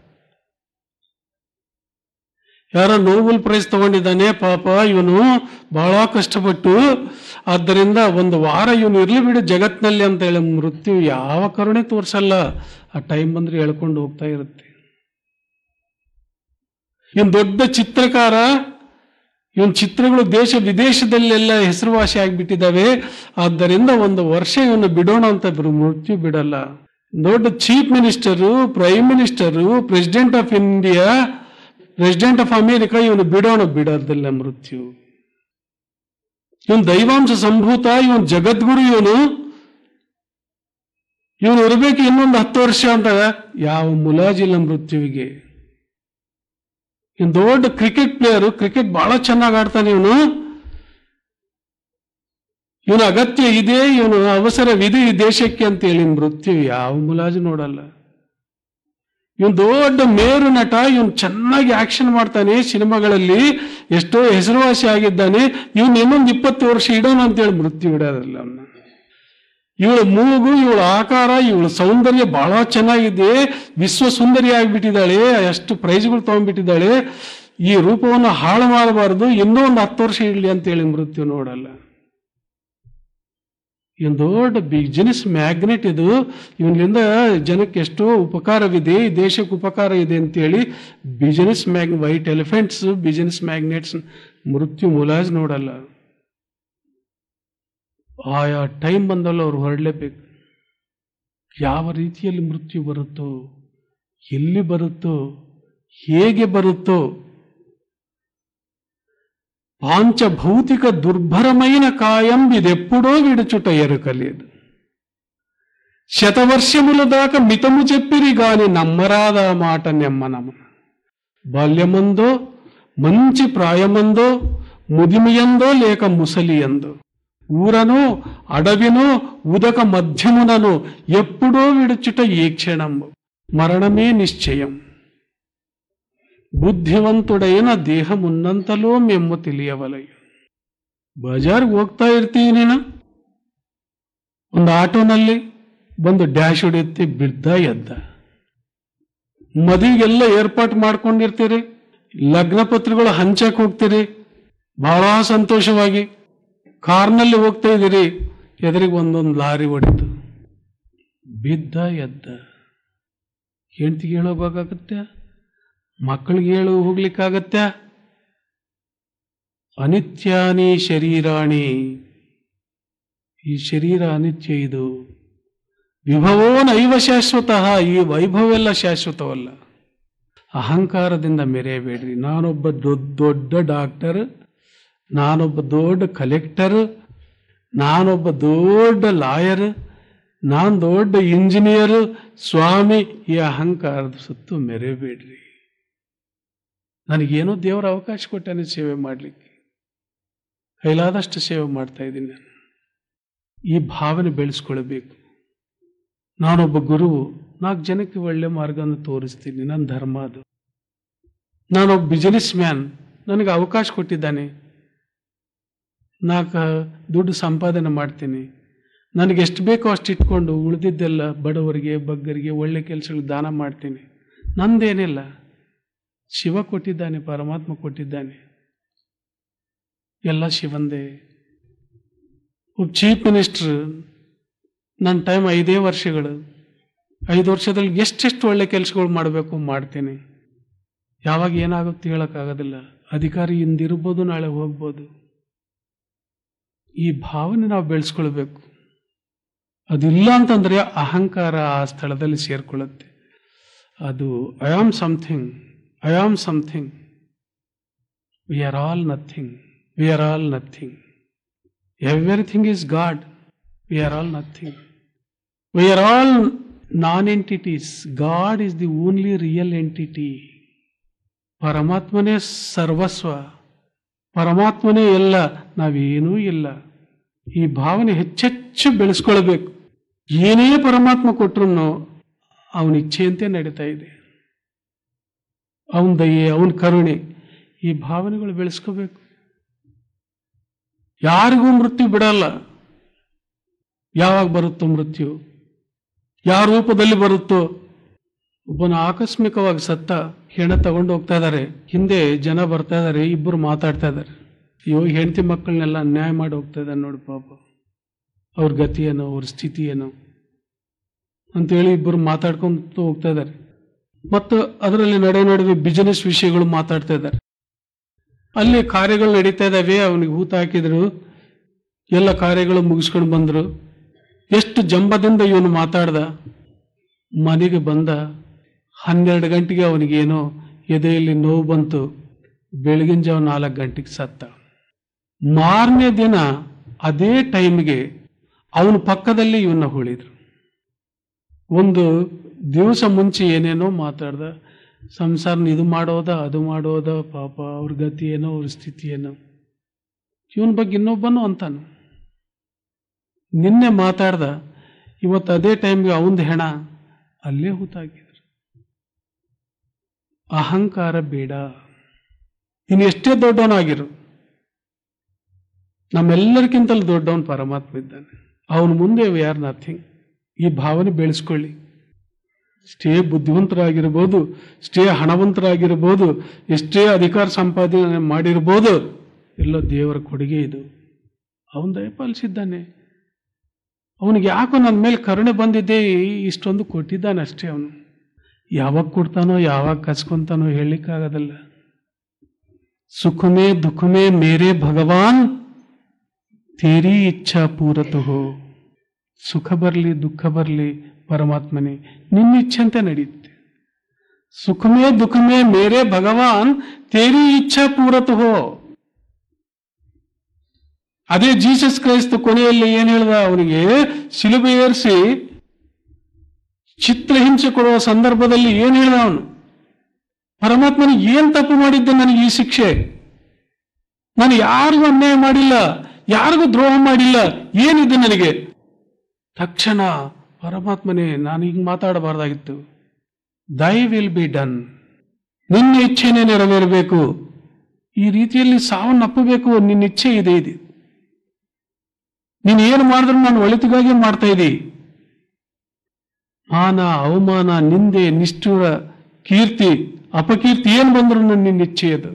ಯಾರೋ ನೋಬೆಲ್ ಪ್ರೈಸ್ ತಗೊಂಡಿದ್ದಾನೆ ಪಾಪ ಇವನು ಬಹಳ ಕಷ್ಟಪಟ್ಟು ಆದ್ದರಿಂದ ಒಂದು ವಾರ ಇವನು ಇರ್ಲಿ ಬಿಡು ಜಗತ್ನಲ್ಲಿ ಅಂತ ಹೇಳಿ ಮೃತ್ಯು ಯಾವ ಕರುಣೆ ತೋರಿಸಲ್ಲ ಆ ಟೈಮ್ ಬಂದ್ರೆ ಹೇಳ್ಕೊಂಡು ಹೋಗ್ತಾ ಇರುತ್ತೆ ಇವನ್ ದೊಡ್ಡ ಚಿತ್ರಕಾರ ಇವನ್ ಚಿತ್ರಗಳು ದೇಶ ವಿದೇಶದಲ್ಲೆಲ್ಲ ಹೆಸರುವಾಸಿ ಆಗಿಬಿಟ್ಟಿದ್ದಾವೆ ಆದ್ದರಿಂದ ಒಂದು ವರ್ಷ ಇವನು ಬಿಡೋಣ ಅಂತ ಬರು- ಮೃತ್ಯು ಬಿಡಲ್ಲ ದೊಡ್ಡ chief minister prime minister president of India president of America ಇವನು ಬಿಡೋಣ ಬಿಡೋದಿಲ್ಲ ಮೃತ್ಯು ಇವನ್ ದೈವಾಂಶ ಸಂಭೂತ ಇವನ್ ಜಗದ್ಗುರು ಇವನು ಇವನು ಇರಬೇಕು ಇನ್ನೊಂದು ಹತ್ತು ವರ್ಷ ಅಂತ ಯಾವ ಮುಲಾಜಿಲ್ಲ ಮೃತ್ಯುವಿಗೆ ಇವನ್ ದೊಡ್ಡ ಕ್ರಿಕೆಟ್ ಪ್ಲೇಯರು ಕ್ರಿಕೆಟ್ ಬಹಳ ಚೆನ್ನಾಗಿ ಆಡ್ತಾನೆ ಇವನು ಇವನ ಅಗತ್ಯ ಇದೆ ಇವನು ಅವಸರವಿದೆ ಈ ದೇಶಕ್ಕೆ ಅಂತ ಹೇಳಿ ಮೃತ್ಯು ಯಾವ ಮುಲಾಜು ನೋಡಲ್ಲ ಇವನ್ ದೊಡ್ಡ ಮೇರು ನಟ ಇವನ್ ಚೆನ್ನಾಗಿ ಆಕ್ಷನ್ ಮಾಡ್ತಾನೆ ಸಿನಿಮಾಗಳಲ್ಲಿ ಎಷ್ಟೋ ಹೆಸರುವಾಸಿ ಆಗಿದ್ದಾನೆ ಇವನ್ ಇನ್ನೊಂದು ಇಪ್ಪತ್ತು ವರ್ಷ ಇಡೋಣ ಅಂತೇಳಿ ಮೃತ್ಯು ಇಡೋದಿಲ್ಲ ಅವನ್ನ ಇವಳ ಮೂಗು ಇವಳ ಆಕಾರ ಇವಳ ಸೌಂದರ್ಯ ಬಹಳ ಚೆನ್ನಾಗಿದೆ ವಿಶ್ವ ಸುಂದರಿ ಆಗಿಬಿಟ್ಟಿದ್ದಾಳೆ ಎಷ್ಟು ಪ್ರೈಸ್ಗಳು ತಗೊಂಡ್ಬಿಟ್ಟಿದ್ದಾಳೆ ಈ ರೂಪವನ್ನು ಹಾಳು ಮಾಡಬಾರದು ಇನ್ನೂ ಒಂದು ಹತ್ತು ವರ್ಷ ಇಡ್ಲಿ ಅಂತೇಳಿ ಮೃತ್ಯು ನೋಡಲ್ಲ ಇವನ್ ದೊಡ್ಡ ಬಿಸಿನೆಸ್ ಮ್ಯಾಗ್ನೆಟ್ ಇದು ಇವನಿಂದ ಜನಕ್ಕೆ ಎಷ್ಟೋ ಉಪಕಾರವಿದೆ ಈ ದೇಶಕ್ಕೆ ಉಪಕಾರ ಇದೆ ಅಂತೇಳಿ business mag white elephants business magnates ಮೃತ್ಯು ಮುಲಾಜ್ ನೋಡಲ್ಲ ಆಯಾ ಟೈಮ್ ಬಂದಲ್ಲ ಅವ್ರು ಹೊರಡಲೇಬೇಕು ಯಾವ ರೀತಿಯಲ್ಲಿ ಮೃತ್ಯು ಬರುತ್ತೋ ಎಲ್ಲಿ ಬರುತ್ತೋ ಹೇಗೆ ಬರುತ್ತೋ పాంచభౌతిక దుర్భరమైన కాయం ఇదెప్పుడో విడుచుట ఎరుకలేదు శతవర్షముల దాకా మితము చెప్పిరి గాని నమ్మరాదా మాట నెమ్మనము బాల్యమందో మంచి ప్రాయమందో ముదిమియందో లేక ముసలియందో ఊరనో అడవినో ఉదక మధ్యమునను ఎప్పుడో విడుచుట ఏ క్షణము మరణమే నిశ్చయం ಬುದ್ಧಿವಂತುಡೈನ ದೇಹ ಮುನ್ನಂತಲೂ ಮೆಮ್ಮು ತಿಳಿಯವಲಯ್ಯ ಬಜಾರ್ಗೆ ಹೋಗ್ತಾ ಇರ್ತೀವಿ ನೀನು ಒಂದು ಆಟೋನಲ್ಲಿ ಬಂದು ಡ್ಯಾಶ್ ಹೊಡೆಯುತ್ತೆ ಬಿದ್ದ ಎದ್ದ ಮದುವೆಗೆಲ್ಲ ಏರ್ಪಾಟ್ ಮಾಡ್ಕೊಂಡಿರ್ತೀರಿ ಲಗ್ನ ಪತ್ರಗಳು ಹಂಚಕ್ ಹೋಗ್ತೀರಿ ಬಹಳ ಸಂತೋಷವಾಗಿ ಕಾರ್ನಲ್ಲಿ ಹೋಗ್ತಾ ಇದ್ದೀರಿ ಎದುರಿಗೆ ಒಂದೊಂದು ಲಾರಿ ಹೊಡಿತು ಬಿದ್ದ ಎದ್ದ ಹೆಂಡ್ತಿಗೆ ಹೇಳೋಗೋಗಾಗತ್ತೆ ಮಕ್ಕಳಿಗೆ ಹೇಳು ಹೋಗ್ಲಿಕ್ಕಾಗತ್ತ ಅನಿತ್ಯಾನಿ ಶರೀರಾಣಿ ಈ ಶರೀರ ಅನಿತ್ಯ ಇದು ವಿಭವೋ ನೈವ ಶಾಶ್ವತಃ ಈ ವೈಭವೆಲ್ಲ ಶಾಶ್ವತವಲ್ಲ ಅಹಂಕಾರದಿಂದ ಮೆರೆಯಬೇಡ್ರಿ ನಾನೊಬ್ಬ ದೊಡ್ಡ ದೊಡ್ಡ ಡಾಕ್ಟರ್ ನಾನೊಬ್ಬ ದೊಡ್ಡ ಕಲೆಕ್ಟರ್ ನಾನೊಬ್ಬ ದೊಡ್ಡ ಲಾಯರ್ ನಾನು ದೊಡ್ಡ ಇಂಜಿನಿಯರ್ ಸ್ವಾಮಿ ಈ ಅಹಂಕಾರದ ಸುತ್ತು ಮೆರೆಯಬೇಡ್ರಿ ನನಗೇನೋ ದೇವರ ಅವಕಾಶ ಕೊಟ್ಟಾನೆ ಸೇವೆ ಮಾಡಲಿಕ್ಕೆ ಕೈಲಾದಷ್ಟು ಸೇವೆ ಮಾಡ್ತಾ ಇದ್ದೀನಿ ನಾನು ಈ ಭಾವನೆ ಬೆಳೆಸ್ಕೊಳ್ಬೇಕು ನಾನೊಬ್ಬ ಗುರುವು ನಾಲ್ಕು ಜನಕ್ಕೆ ಒಳ್ಳೆ ಮಾರ್ಗವನ್ನು ತೋರಿಸ್ತೀನಿ ನನ್ನ ಧರ್ಮ ಅದು ನಾನೊಬ್ಬ ಬಿಸಿನೆಸ್ ಮ್ಯಾನ್ ನನಗೆ ಅವಕಾಶ ಕೊಟ್ಟಿದ್ದಾನೆ ನಾಲ್ಕು ದುಡ್ಡು ಸಂಪಾದನೆ ಮಾಡ್ತೀನಿ ನನಗೆ ಎಷ್ಟು ಬೇಕೋ ಅಷ್ಟು ಇಟ್ಕೊಂಡು ಉಳಿದಿದ್ದೆಲ್ಲ ಬಡವರಿಗೆ ಬಗ್ಗರಿಗೆ ಒಳ್ಳೆ ಕೆಲಸಗಳು ದಾನ ಮಾಡ್ತೀನಿ ನಂದೇನಿಲ್ಲ ಶಿವ ಕೊಟ್ಟಿದ್ದಾನೆ ಪರಮಾತ್ಮ ಕೊಟ್ಟಿದ್ದಾನೆ ಎಲ್ಲ ಶಿವಂದೇ ಒಬ್ಬ ಚೀಫ್ ಮಿನಿಸ್ಟರ್ ನನ್ನ ಟೈಮ್ ಐದೇ ವರ್ಷಗಳು ಐದು ವರ್ಷದಲ್ಲಿ ಎಷ್ಟೆಷ್ಟು ಒಳ್ಳೆ ಕೆಲಸಗಳು ಮಾಡಬೇಕು ಮಾಡ್ತೀನಿ ಯಾವಾಗ ಏನಾಗುತ್ತೆ ಹೇಳೋಕ್ಕಾಗೋದಿಲ್ಲ ಅಧಿಕಾರಿ ಇಂದಿರ್ಬೋದು ನಾಳೆ ಹೋಗ್ಬೋದು ಈ ಭಾವನೆ ನಾವು ಬೆಳೆಸ್ಕೊಳ್ಬೇಕು ಅದಿಲ್ಲ ಅಂತಂದರೆ ಅಹಂಕಾರ ಆ ಸ್ಥಳದಲ್ಲಿ ಸೇರ್ಕೊಳ್ಳುತ್ತೆ ಅದು I am something I am something we are all nothing we are all nothing everything is God we are all nothing we are all non entities God is the only real entity ಪರಮಾತ್ಮನೇ ಸರ್ವಸ್ವ ಪರಮಾತ್ಮನೇ ಎಲ್ಲ ನಾವೇನೂ ಇಲ್ಲ ಈ ಭಾವನೆ ಹೆಚ್ಚೆಚ್ಚು ಬೆಳೆಸ್ಕೊಳ್ಬೇಕು ಏನೇ ಪರಮಾತ್ಮ ಕೊಟ್ರು ಅವನ ಇಚ್ಛೆಯಂತೆ ನಡೀತಾ ಇದೆ ಅವನ ದಯೆ ಅವನ ಕರುಣೆ ಈ ಭಾವನೆಗಳು ಬೆಳೆಸ್ಕೋಬೇಕು ಯಾರಿಗೂ ಮೃತ್ಯು ಬಿಡಲ್ಲ ಯಾವಾಗ ಬರುತ್ತೋ ಮೃತ್ಯು ಯಾವ ರೂಪದಲ್ಲಿ ಬರುತ್ತೋ ಒಬ್ಬನ ಆಕಸ್ಮಿಕವಾಗಿ ಸತ್ತ ಹೆಣ ತಗೊಂಡು ಹೋಗ್ತಾ ಇದ್ದಾರೆ ಹಿಂದೆ ಜನ ಬರ್ತಾ ಇದ್ದಾರೆ ಇಬ್ಬರು ಮಾತಾಡ್ತಾ ಇದ್ದಾರೆ ಅಯ್ಯೋ ಹೆಂಡತಿ ಮಕ್ಕಳನ್ನೆಲ್ಲ ಅನ್ಯಾಯ ಮಾಡಿ ಹೋಗ್ತಾ ಇದ್ದಾರೆ ನೋಡಿ ಪಾಪ ಅವ್ರ ಗತಿ ಏನೋ ಅವ್ರ ಸ್ಥಿತಿ ಏನೋ ಅಂತೇಳಿ ಇಬ್ಬರು ಮಾತಾಡ್ಕೊಂತ ಹೋಗ್ತಾ ಇದ್ದಾರೆ ಮತ್ತು ಅದರಲ್ಲಿ ನಡೆ ನಡುವೆ ಬಿಸಿನೆಸ್ ವಿಷಯಗಳು ಮಾತಾಡ್ತಾ ಇದ್ದಾರೆ ಅಲ್ಲಿ ಕಾರ್ಯಗಳು ನಡೀತಾ ಇದ್ದಾವೆ ಅವನಿಗೆ ಹೂತ ಹಾಕಿದ್ರು ಎಲ್ಲ ಕಾರ್ಯಗಳು ಮುಗಿಸ್ಕೊಂಡು ಬಂದರು ಎಷ್ಟು ಜಂಬದಿಂದ ಇವನು ಮಾತಾಡ್ದ ಮನೆಗೆ ಬಂದ ಹನ್ನೆರಡು ಗಂಟೆಗೆ ಅವನಿಗೇನೋ ಎದೆಯಲ್ಲಿ ನೋವು ಬಂತು ಬೆಳಗಿನ ಜಾವ ನಾಲ್ಕು ಗಂಟೆಗೆ ಸತ್ತ ಮಾರನೇ ದಿನ ಅದೇ ಟೈಮ್ಗೆ ಅವನ ಪಕ್ಕದಲ್ಲಿ ಇವನ್ನ ಹೊಳಿದ್ರು ಒಂದು ದಿವಸ ಮುಂಚೆ ಏನೇನೋ ಮಾತಾಡ್ದ ಸಂಸಾರನ ಇದು ಮಾಡೋದ ಅದು ಮಾಡೋದ ಪಾಪ ಅವ್ರ ಗತಿ ಏನೋ ಅವ್ರ ಸ್ಥಿತಿ ಏನೋ ಇವನ ಬಗ್ಗೆ ಇನ್ನೊಬ್ಬನು ಅಂತಾನು ನಿನ್ನೆ ಮಾತಾಡ್ದ ಇವತ್ತು ಅದೇ ಟೈಮ್ಗೆ ಅವಂದು ಹೆಣ ಅಲ್ಲೇ ಹೂತಾಕಿದ್ರು ಅಹಂಕಾರ ಬೇಡ ಇನ್ನು ಎಷ್ಟೇ ದೊಡ್ಡವನಾಗಿರು ನಮ್ಮೆಲ್ಲರಿಗಿಂತಲೂ ದೊಡ್ಡವನು ಪರಮಾತ್ಮ ಇದ್ದಾನೆ ಅವನ ಮುಂದೆ ವಿ ಆರ್ ನಥಿಂಗ್ ಈ ಭಾವನೆ ಬೆಳೆಸ್ಕೊಳ್ಳಿ ಎಷ್ಟೇ ಬುದ್ಧಿವಂತರಾಗಿರ್ಬೋದು ಎಷ್ಟೇ ಹಣವಂತರಾಗಿರ್ಬೋದು ಎಷ್ಟೇ ಅಧಿಕಾರ ಸಂಪಾದನೆ ಮಾಡಿರ್ಬೋದು ಎಲ್ಲ ದೇವರ ಕೊಡುಗೆ ಇದು ಅವನು ದಯಪಾಲಿಸಿದ್ದಾನೆ ಅವನಿಗೆ ಯಾಕೋ ನನ್ನ ಮೇಲೆ ಕರುಣೆ ಬಂದಿದ್ದೆ ಇಷ್ಟೊಂದು ಕೊಟ್ಟಿದ್ದಾನೆ ಅಷ್ಟೇ ಅವನು ಯಾವಾಗ ಕೊಡ್ತಾನೋ ಯಾವಾಗ ಕಸ್ಕೊಂತಾನೋ ಹೇಳಲಿಕ್ಕಾಗೋದಲ್ಲ ಸುಖಮೇ ದುಃಖಮೇ ಮೇರೆ ಭಗವಾನ್ ತೇರಿ ಇಚ್ಛಾ ಪೂರತ ಹೋ ಸುಖ ಬರಲಿ ದುಃಖ ಬರಲಿ ಪರಮಾತ್ಮನೇ ನಿನ್ನ ಇಚ್ಛೆಂತೆ ನಡೆಯುತ್ತೆ ಸುಖಮೇ ದುಃಖಮೇ ಮೇರೆ ಭಗವಾನ್ ತೇರಿ ಇಚ್ಛಾ ಪೂರತ ಹೋ ಅದೇ ಜೀಸಸ್ ಕ್ರೈಸ್ತ ಕೊನೆಯಲ್ಲಿ ಏನ್ ಹೇಳ್ದ ಅವನಿಗೆ ಶಿಲುಬೆ ಏರಿಸಿ ಚಿತ್ರಹಿಂಸೆ ಕೊಡುವ ಸಂದರ್ಭದಲ್ಲಿ ಏನ್ ಹೇಳ್ದ ಅವನು ಪರಮಾತ್ಮನಿಗೆ ಏನ್ ತಪ್ಪು ಮಾಡಿದ್ದೆ ನನಗೆ ಈ ಶಿಕ್ಷೆ ನಾನು ಯಾರಿಗೂ ಅನ್ಯಾಯ ಮಾಡಿಲ್ಲ ಯಾರಿಗೂ ದ್ರೋಹ ಮಾಡಿಲ್ಲ ಏನಿದೆ ನನಗೆ ತಕ್ಷಣ ಪರಮಾತ್ಮನೇ ನಾನು ಹಿಂಗ್ ಮಾತಾಡಬಾರ್ದಾಗಿತ್ತು ದೈ ವಿಲ್ ಬಿ ಡನ್ ನಿನ್ನ ಇಚ್ಛೆನೇ ನೆರವೇರಬೇಕು ಈ ರೀತಿಯಲ್ಲಿ ಸಾವನ್ನಪ್ಪಬೇಕು ನಿನ್ನ ಇಚ್ಛೆ ಇದೆ ಇದೆ ನೀನು ಏನು ಮಾಡಿದ್ರು ನಾನು ಒಳಿತಿಗಾಗಿ ಮಾಡ್ತಾ ಇದ್ದಿ ಮಾನ ಅವಮಾನ ನಿಂದೆ ನಿಷ್ಠುರ ಕೀರ್ತಿ ಅಪಕೀರ್ತಿ ಏನು ಬಂದ್ರು ನಿನ್ನ ಇಚ್ಛೆ ಅದು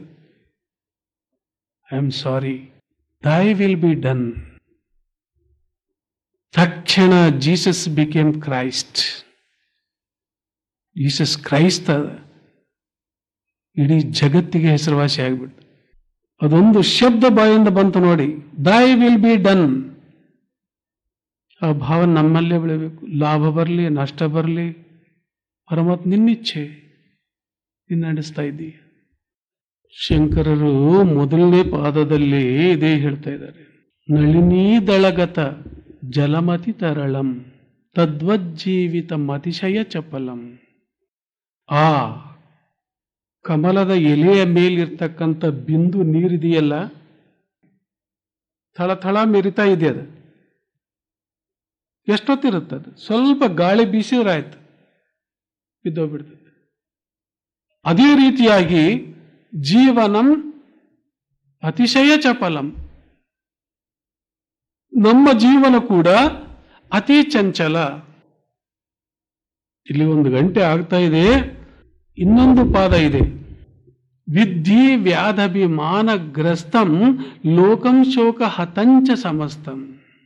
I am sorry thy will be done ತಕ್ಷಣ ಜೀಸಸ್ ಬಿಕೇಮ್ ಕ್ರೈಸ್ಟ್ ಜೀಸಸ್ ಕ್ರೈಸ್ತ ಇಡೀ ಜಗತ್ತಿಗೆ ಹೆಸರುವಾಸಿ ಆಗಿಬಿಡ್ತು ಅದೊಂದು ಶಬ್ದ ಬಾಯಿಂದ ಬಂತು ನೋಡಿ ದೈ ವಿಲ್ ಬಿ ಡನ್ ಆ ಭಾವ ನಮ್ಮಲ್ಲೇ ಬೆಳಿಬೇಕು ಲಾಭ ಬರಲಿ ನಷ್ಟ ಬರಲಿ ಪರಮಾತ್ಮ ನಿನ್ನಿಚ್ಛೆ ನೀನು ನಡೆಸ್ತಾ ಇದ್ದೀಯ ಶಂಕರರು ಮೊದಲನೇ ಪಾದದಲ್ಲಿ ಇದೇ ಹೇಳ್ತಾ ಇದ್ದಾರೆ ನಳಿನೀ ದಳಗತ ಜಲಮತಿ ತರಳಂ ತದ್ವಜ್ಜೀವಿತ ಮತಿಶಯ ಚಪಲಂ ಆ ಕಮಲದ ಎಲೆಯ ಮೇಲಿರ್ತಕ್ಕಂಥ ಬಿಂದು ನೀರಿದೆಯಲ್ಲ ಥಳ ಮೆರಿತಾ ಇದೆ ಅದು ಎಷ್ಟೊತ್ತಿರುತ್ತದೆ ಸ್ವಲ್ಪ ಗಾಳಿ ಬೀಸಿದ್ರಾಯ್ತು ಬಿದ್ದೋಗ್ಬಿಡ್ತದೆ ಅದೇ ರೀತಿಯಾಗಿ ಜೀವನಂ ಅತಿಶಯ ಚಪಲಂ ನಮ್ಮ ಜೀವನ ಕೂಡ ಅತಿ ಚಂಚಲ ಇಲ್ಲಿ ಒಂದು ಗಂಟೆ ಆಗ್ತಾ ಇದೆ ಇನ್ನೊಂದು ಪಾದ ಇದೆ ವಿದ್ಧಿ ವ್ಯಾಧಭಿಮಾನಗ್ರಸ್ತಂ ಲೋಕಂ ಶೋಕ ಹತಂಚ ಸಮಸ್ತಂ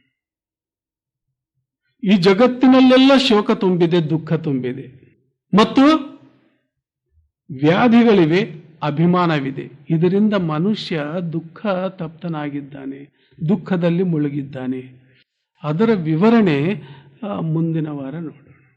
ಈ ಜಗತ್ತಿನಲ್ಲೆಲ್ಲ ಶೋಕ ತುಂಬಿದೆ ದುಃಖ ತುಂಬಿದೆ ಮತ್ತು ವ್ಯಾಧಿಗಳಿವೆ ಅಭಿಮಾನವಿದೆ ಇದರಿಂದ ಮನುಷ್ಯ ದುಃಖ ತಪ್ತನಾಗಿದ್ದಾನೆ ದುಃಖದಲ್ಲಿ ಮುಳುಗಿದ್ದಾನೆ ಅದರ ವಿವರಣೆ ಆ, ಮುಂದಿನ ವಾರ ನೋಡೋಣ